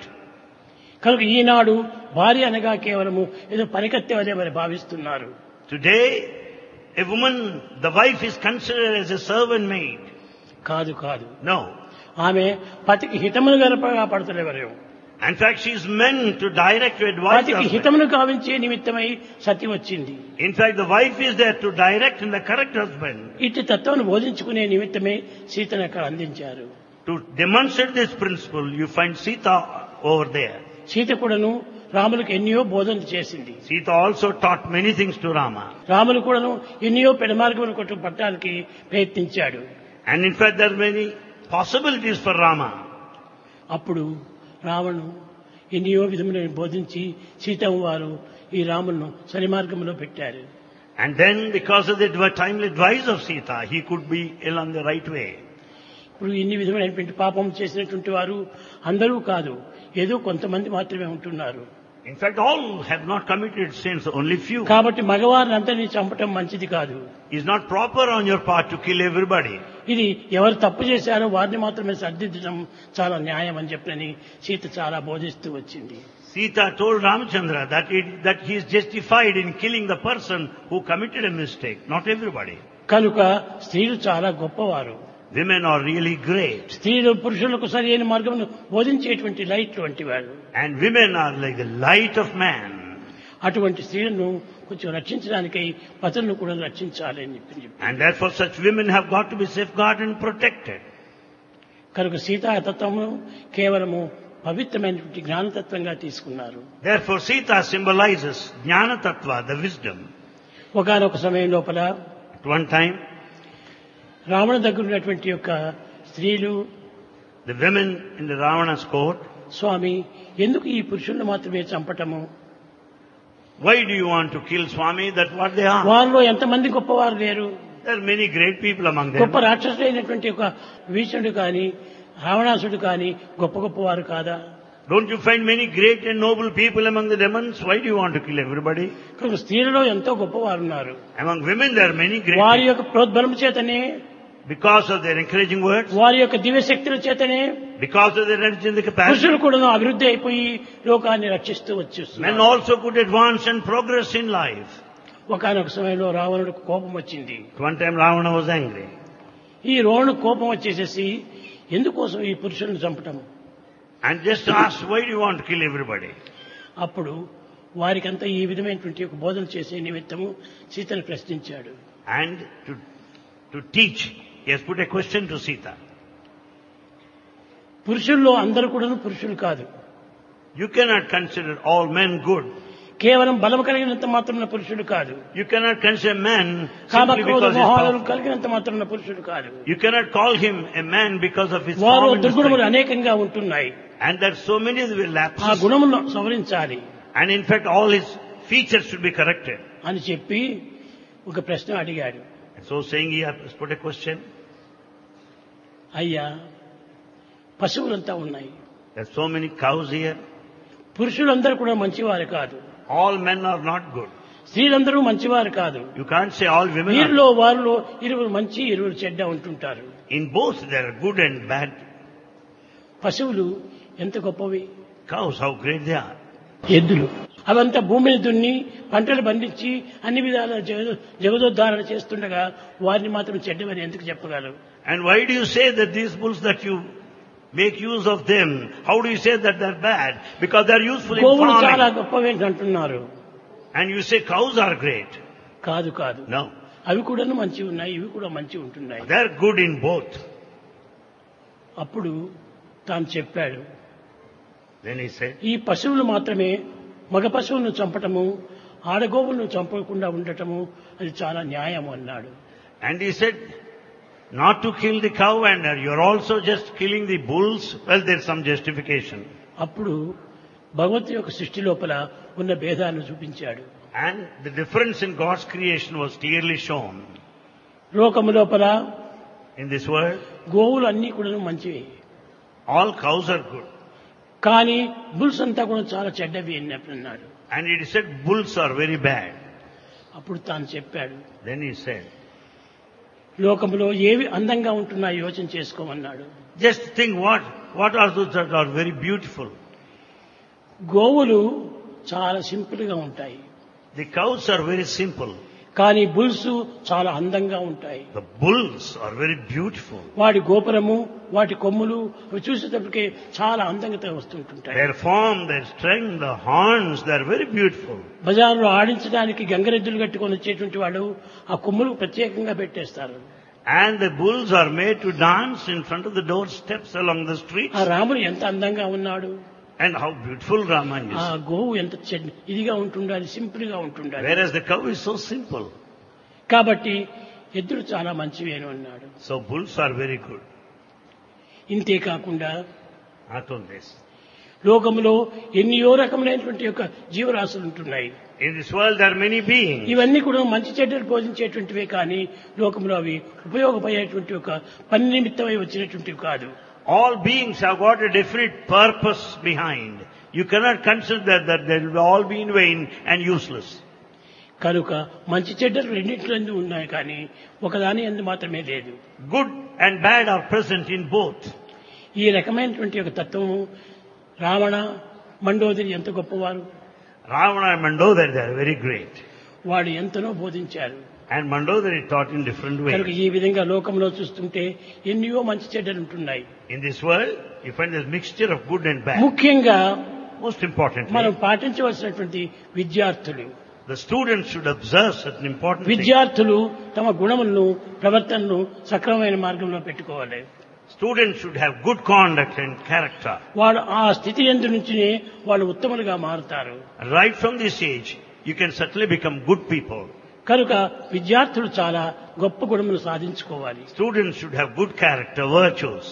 కనుక ఈనాడు భార్య అనగా కేవలము ఏదో పనికత్తె వలె మరి భావిస్తున్నారు Today, a woman, the wife is considered as a servant maid. కాదు కాదు No. ఆమె పతికి హితమును గనపగా పడతలేవరు In fact, she is meant to direct, to advise the పతికి husband. హితమును కావించే నిమిత్తమై సతి వచ్చింది In fact, the wife is there to direct and the correct husband. ఇట్టి తత్వాన్ని బోధించుకునే నిమిత్తమే సీతను అక్కడ అందించారు To demonstrate this principle, you find Sita over there. Sita కూడాను రాములకు ఎన్నో బోధనలు చేసింది Sita also taught many things to Rama. Ramulu కూడాను ఎన్నో పెడమార్గమును కొట్టు పట్టడానికి ప్రయత్నించాడు And in fact, there are many possibilities for Rama. అప్పుడు రావణు ఎన్నో విధములను బోధించి సీతమ్మ వారు ఈ రాములను సరి మార్గంలో పెట్టారు And then, because of the advi- timely advice of Sita, he could be along the right way. ఇప్పుడు ఇన్ని విధమైనటువంటి పాపం చేసినటువంటి వారు అందరూ కాదు ఏదో కొంతమంది మాత్రమే ఉంటున్నారు In fact, all have not committed sins, only few. కాబట్టి మగవారిని అందరినీ చంపటం మంచిది కాదు It's not proper on your part to kill everybody. ఇది ఎవరు తప్పు చేశారో వారిని మాత్రమే సర్దిద్దడం చాలా న్యాయం అని చెప్పని సీత చాలా బోధిస్తూ వచ్చింది Sita told Ramchandra that, it, that he is justified in killing the person who committed a mistake, not everybody. కనుక స్త్రీలు చాలా గొప్పవారు Women are really great. స్త్రీలు పురుషులకు సరైన మార్గమును బోధించేటువంటి లైట్ వంటి వారు And women are like the light of man. అటువంటి స్త్రీలను కొంచెం రక్షించడానికై పతులను కూడా రక్షించాలి అని చెప్పి చెప్పి. And therefore such women have got to be safeguarded and protected. కనుక సీతాతత్వము కేవలము పవిత్రమైనటువంటి జ్ఞానతత్వంగా తీసుకున్నారు Therefore Sita symbolizes Jnana Tattva, the wisdom. ఒకనొక సమయం లోపల At one time, రావణ దగ్గర ఉన్నటువంటి యొక్క స్త్రీలు the women in the Ravana's court, స్వామి ఎందుకు ఈ పురుషులను మాత్రమే చంపటము why do you want to kill Swami? That's what they are. వారిలో ఎంతమంది గొప్పవారు లేరు There are many great people among గొప్ప them. రాక్షసుడైనటువంటి ఒక భీషణుడు కానీ రావణాసుడు కానీ గొప్ప గొప్పవారు కాదా Don't you find many great and noble people among the demons? Why do you want to kill everybody? కనుక స్త్రీలలో ఎంతో గొప్పవారు ఉన్నారు Among women there are many great వారి people. యొక్క ప్రోద్బలం చేతనే Because of their encouraging words, వారి యొక్క దివ్యశక్తుల చేతనే because of their energy and the capacity, పురుషులు కూడా అభివృద్ధి అయిపోయి లోకాన్ని రక్షిస్తూ men వచ్చేస్తున్నారు also could advance and progress in life. ఒకనొక సమయంలో రావణుడికి కోపం వచ్చింది At one time Ravana was angry. ఈ రోణు కోపం వచ్చేసేసి ఎందుకోసం ఈ పురుషులను చంపటం And just asked, why do you want to kill everybody? అప్పుడు వారికంతా ఈ విధమైనటువంటి ఒక బోధన చేసే నిమిత్తము సీతను ప్రశ్నించాడు And to, to teach, he has put a question to Sita. పురుషుల్లో అందరూ కూడా పురుషులు కాదు You cannot consider all men good. కేవలం బలం కలిగినంత మాత్రమున పురుషుడు కాదు You cannot consider man simply కామక్రోధ because he's మోహాలను powerful. కలిగినంత మాత్రమున పురుషుడు కాదు You cannot call him a man because of his వారు form and దుర్గుణములు strength. అనేకంగా ఉంటున్నాయి And there are so many that will ఆ lapse. గుణములను సవరించాలి And in fact, all his features should be corrected. అని చెప్పి ఒక ప్రశ్న అడిగాడు And so saying, he has put a question. అయ్యా పశువులంతా ఉన్నాయి There are so many cows here. పురుషులందరూ కూడా మంచివారు కాదు All men are not good. స్త్రీలందరూ మంచివారు కాదు You can't say all women are. వీరిలో వారిలో ఇరువురు మంచి ఇరువురు చెడ్డ ఉంటుంటారు In both, there are good and bad. పశువులు ఎంత గొప్పవి Cows, how great they are. ఎద్దులు అవంతా భూమిని దున్ని పంటలు పండించి అన్ని విధాల జగ- జగదోద్ధారణ చేస్తుండగా వారిని మాత్రం చెడ్డమని ఎందుకు చెప్పగలరు And why do you say that these bulls that you make use of them, how do you say that they're bad? Because they're useful in గోవులు చాలా farming. గొప్పవి అని అంటున్నారు And you say cows are great. కాదు కాదు No. అవి కూడా మంచి ఉన్నాయి ఇవి కూడా మంచి ఉంటున్నాయి They're good in both. అప్పుడు తాను చెప్పాడు Then he said, ఈ పశువులు మాత్రమే మగ పశువులను చంపటము ఆడగోవులను చంపకుండా ఉండటము అది చాలా న్యాయం అన్నాడు and he said, not to kill the cow and you're also just killing the bulls. Well, there's some justification. అప్పుడు భగవంతు యొక్క సృష్టి లోపల ఉన్న భేదాన్ని చూపించాడు And the difference in God's creation was clearly shown. లోకము లోపల In this world, గోవులు అన్నీ కూడా మంచివి all cows are good. కానీ బుల్స్ అంతా కూడా చాలా చెడ్డవి అని అన్నాడు And it is said bulls are very bad. అప్పుడు తాను చెప్పాడు Then he said, లోకంలో ఏవి అందంగా ఉంటున్నాయో యోచన చేసుకోమన్నాడు just think what, what are those that are very beautiful? గోవులు చాలా సింపుల్ గా ఉంటాయి The cows are very simple. కానీ బుల్స్ చాలా అందంగా ఉంటాయి The bulls are very beautiful. వాటి గోపురము వాటి కొమ్ములు అవి చూసేటప్పటికి చాలా అందంగా వస్తుంటుంటాయి Their form, their strength, the horns, they are very beautiful. బజార్లో ఆడించడానికి గంగరెద్దులు కట్టుకొని వచ్చేటువంటి వాళ్ళు ఆ కొమ్ములు ప్రత్యేకంగా పెట్టేస్తారు And the bulls are made to dance in front of the doorsteps along the streets. ఆ రాముడు ఎంత అందంగా ఉన్నాడు And how beautiful Raman ఆ is. గోవు ఎంత చెడ్- ఇదిగా ఉంటుండాలి సింపుల్ గా ఉంటుండాలి Whereas the cow is so simple. కాబట్టి ఎద్దులు చాలా మంచివి అని అన్నాడు So bulls are very good. ఇంతే కాకుండా Not only this. లోకంలో ఎన్నో రకములైనటువంటి యొక్క జీవరాశులు ఉంటున్నాయి In this world there are many beings. ఇవన్నీ కూడా మంచి చెడ్డలు బోధించేటువంటివే కానీ లోకంలో అవి ఉపయోగపడేటువంటి ఒక పని నిమిత్తమై వచ్చినటువంటివి కాదు All beings have got a definite purpose behind. You cannot consider that they will all be in vain and useless. కనుక మంచి చెడ్డలు రెండింటిలో ఉన్నాయి కానీ ఒకదాని ఎందు మాత్రమే లేదు Good and bad are present in both. ఈ రకమైనటువంటి ఒక తత్వము రావణ మండోదరి ఎంత గొప్పవారు Ravana and Mandodari, they are very great. వాడు ఎంతనో బోధించారు And Mandodari taught in different కనుక ways. ఈ విధంగా లోకంలో చూస్తుంటే ఎన్నో మంచి చెడ్డలు ఉంటున్నాయి In this world, you find there's mixture of good and bad. ముఖ్యంగా Most importantly, మనం పాటించవలసినటువంటి విద్యార్థులు the students should observe certain important things. విద్యార్థులు తమ గుణములను ప్రవర్తనను సక్రమమైన మార్గంలో పెట్టుకోవాలి Students should have good conduct and character. వాడు ఆ స్థితి ఎందు నుంచినే వాళ్ళు ఉత్తములుగా మారుతారు Right from this age, you can certainly become good people. కనుక విద్యార్థులు చాలా గొప్ప గుణములు సాధించుకోవాలి Students should have good character, virtues.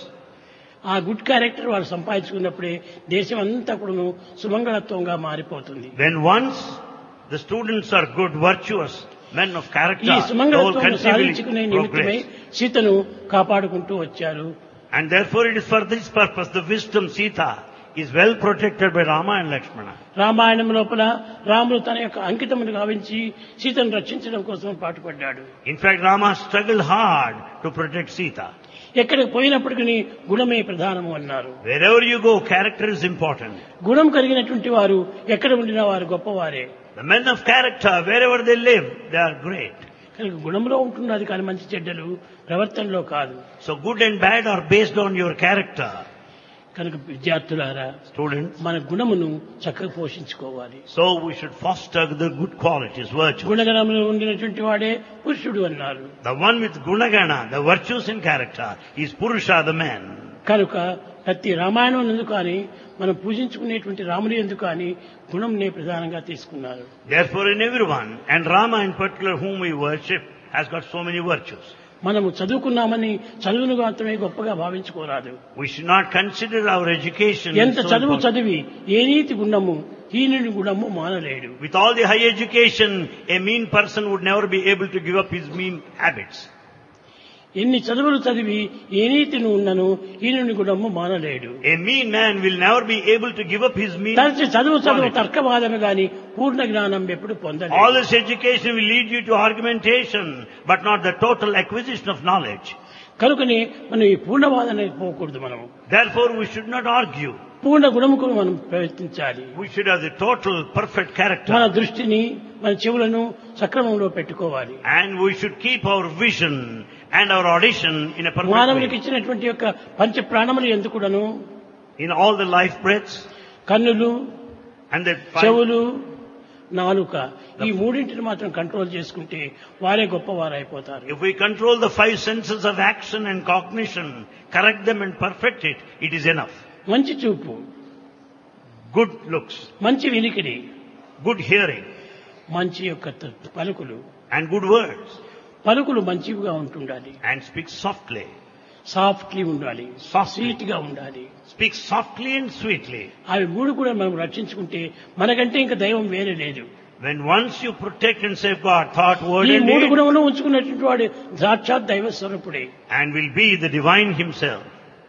ఆ గుడ్ క్యారెక్టర్ వాళ్ళు సంపాదించుకున్నప్పుడే దేశం అంతా కూడాను సుమంగళత్వంగా మారిపోతుంది When once the students are good, virtuous, men of character, ఈ the whole సుమంగళత్వం country సాధించుకునే will నిమిత్తమై progress. సీతను కాపాడుకుంటూ వచ్చారు And therefore it is for this purpose the wisdom Sita is well protected by Rama and Lakshmana. Ramayanam లోపల రాముడు తన యొక్క అంకితమును గావించి సీతను రక్షించడం కోసం పాటుపడ్డాడు In fact, Rama struggled hard to protect Sita. ఎక్కడికి పోయినప్పటికీ గుణమే ప్రధానము అన్నారు Wherever you go, character is important. గుణం కలిగినటువంటి వారు ఎక్కడ ఉండినా వారు గొప్పవారే The men of character, wherever they live, they are great. కనుక గుణంలో ఉంటున్నది కానీ మంచి చెడ్డలు ప్రవర్తనలో కాదు So good and bad are based on your character. కనుక విద్యార్థులారా Students, మన గుణమును చక్కగా పోషించుకోవాలి so we should foster the good qualities, virtues. గుణగణములు ఉండినటువంటి వాడే పురుషుడు అన్నారు The one with gunagana, the virtues in character, is Purusha, the man. కనుక ప్రతి రామాయణం ఎందుకు కానీ మనం పూజించుకునేటువంటి రాముని ఎందుకు కానీ గుణంనే ప్రధానంగా తీసుకున్నారు Therefore in everyone, and Rama in particular whom we worship, has got so many virtues. మనము చదువుకున్నామని చదువును మాత్రమే గొప్పగా భావించుకోరాదు We should not consider our education ఎంత so చదువు important. చదివి ఏ నీతి గుణము హీనుని గుణము మానలేడు With all the high education, a mean person would never be able to give up his mean habits. ఎన్ని చదువులు చదివి ఏ నీతిని ఉన్నను హీనుని గుణము మానలేడు A mean man will never be able to give up his mean తరచి చదువు చదువు quality. తర్కవాదమే గాని పూర్ణ జ్ఞానం ఎప్పుడు All పొందలేదు this education will lead you to argumentation, but not the total acquisition of knowledge. కనుకనే మనం ఈ పూర్ణవాదనకి పోకూడదు మనం Therefore, we should not argue. పూర్ణ గుణముకు మనం ప్రయత్నించాలి We should have the total, perfect మన character. దృష్టిని మన చెవులను సక్రమంలో పెట్టుకోవాలి And we should keep our vision and our audition in a perfect మానవునికి way. ఇచ్చినటువంటి యొక్క పంచ ప్రాణములు ఎందుకుడను In all the life breaths కన్నులు and the five, చెవులు నాలుక ఈ మూడింటిని మాత్రం కంట్రోల్ చేసుకుంటే వారే గొప్పవారు అయిపోతారు if we control the five senses of action and cognition, correct them and perfect it, it is enough. మంచి చూపు Good looks, మంచి వినికిడి good hearing, మంచి యొక్క త- పలుకులు and good words, పలుకులు మంచివిగా ఉంటుండాలి and speak softly. సాఫ్ట్లీ ఉండాలి Softly. స్వీట్ గా ఉండాలి Speak softly and sweetly. అవి మూడు కూడా మనం రక్షించుకుంటే మనకంటే ఇంకా దైవం వేరే లేదు When once you protect and safeguard thought, word ఈ and మూడు deed, గుణములు ఉంచుకున్నటువంటి వాడు సాక్షాత్ దైవ స్వరూపుడే and will be the divine himself.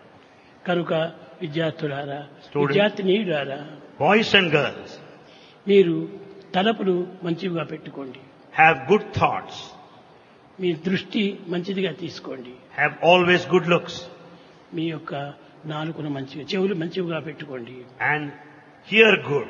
కనుక విద్యార్థులారా Students. విద్యార్థినీయులారా Boys and girls, మీరు తలపులు మంచివిగా పెట్టుకోండి have good thoughts, మీ దృష్టి మంచిదిగా తీసుకోండి have always good looks, మీ యొక్క నాలుకను మంచిగా చెవులు మంచివిగా పెట్టుకోండి and hear good.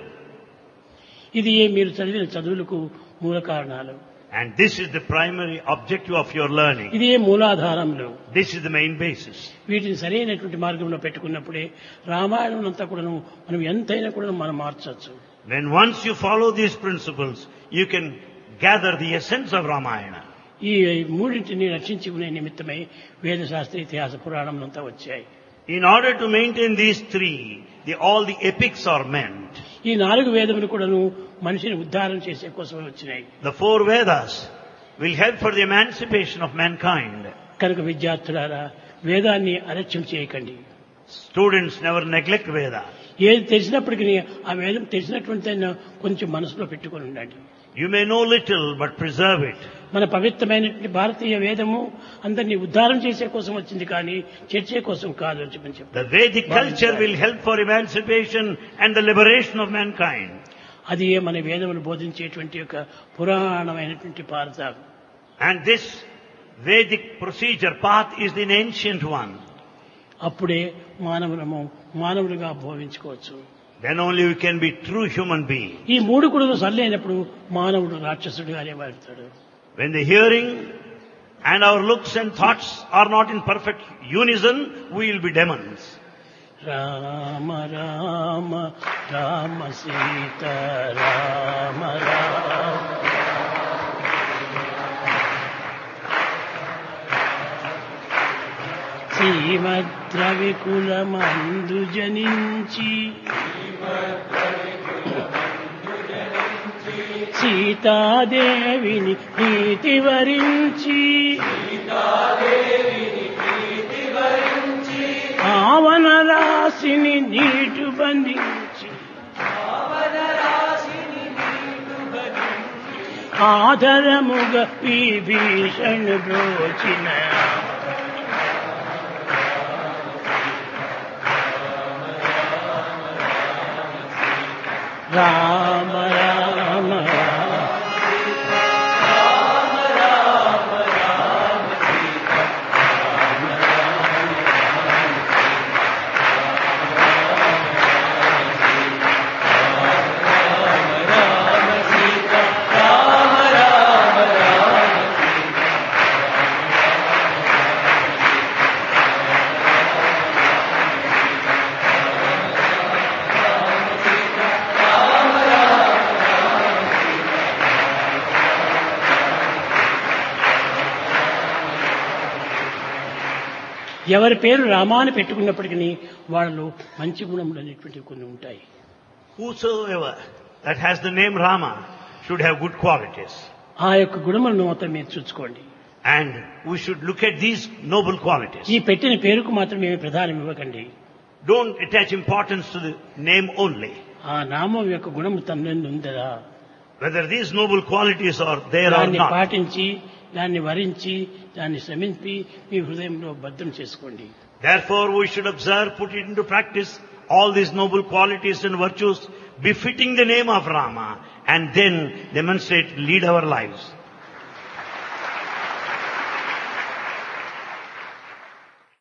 ఇది ఏ మీరు చదివిన చదువులకు మూల కారణాలు And this is the primary objective of your learning. ఇది ఏ మూలాధారములు This is the main basis. వీటిని సరైనటువంటి మార్గంలో పెట్టుకున్నప్పుడే రామాయణం అంతా కూడా మనం ఎంతైనా కూడా మనం మార్చవచ్చు When once you follow these principles, you can gather the essence of Ramayana. ఈ మూడింటిని రక్షించుకునే నిమిత్తమై వేదశాస్త్ర ఇతిహాస పురాణం అంతా వచ్చాయి In order to maintain these three, the, all the epics are meant. ఈ నాలుగు వేదములు కూడాను మనిషిని ఉద్ధారం చేసే కోసమే వచ్చినాయి The four Vedas will help for the emancipation of mankind. కనుక విద్యార్థులారా వేదాన్ని అలక్ష్యం చేయకండి Students never neglect Veda. ఏది తెలిసినప్పటికీ ఆ వేదం తెలిసినటువంటి దాన్ని కొంచెం మనసులో పెట్టుకొని ఉండండి You may know little, but preserve it. మన పవిత్రమైనటువంటి భారతీయ వేదము అందరినీ ఉద్ధారం చేసే కోసం వచ్చింది కానీ చర్చే కోసం కాదు అని చెప్పని The చెప్తారు Vedic culture will help for emancipation and the liberation of mankind. అది ఏ మన వేదములు బోధించేటువంటి యొక్క పురాణమైనటువంటి పారత And this Vedic procedure path is the ancient one. అప్పుడే మానవులము మానవులుగా భావించుకోవచ్చు Then only we can be true human being. ఈ మూడు కూడా సర్లేనప్పుడు మానవుడు రాక్షసుడిగానే వాడతాడు When the hearing and our looks and thoughts are not in perfect unison, we will be demons. Rama Rama Rama Sita Rama Rama శ్రీమద్రవికులమందు జనించి సీతాదేవిని ప్రీతి వరించి ఆవన రాశిని నీటు బంధించి ఆధరముగ విభీషణ బ్రోచిన రామ రామ రామ ఎవరి పేరు రామాని పెట్టుకున్నప్పటికీ వాళ్ళలో మంచి గుణములు అనేటువంటివి కొన్ని ఉంటాయి Whosoever that has the name Rama should have good qualities. ఆ యొక్క గుణములను మాత్రం మీరు చూసుకోండి And we should look at these noble qualities. ఈ పెట్టిన పేరుకు మాత్రం ఏమి ప్రధానం ఇవ్వకండి Don't attach importance to the name only. ఆ నామం యొక్క గుణము తనలో ఉందరా Whether these noble qualities are there or దాన్ని not. పాటించి దాన్ని వరించి దాన్ని శ్రమించి మీ హృదయంలో భద్రం చేసుకోండి Therefore we should observe, put it into practice, all these noble qualities and virtues befitting the name of Rama and then demonstrate, lead our lives.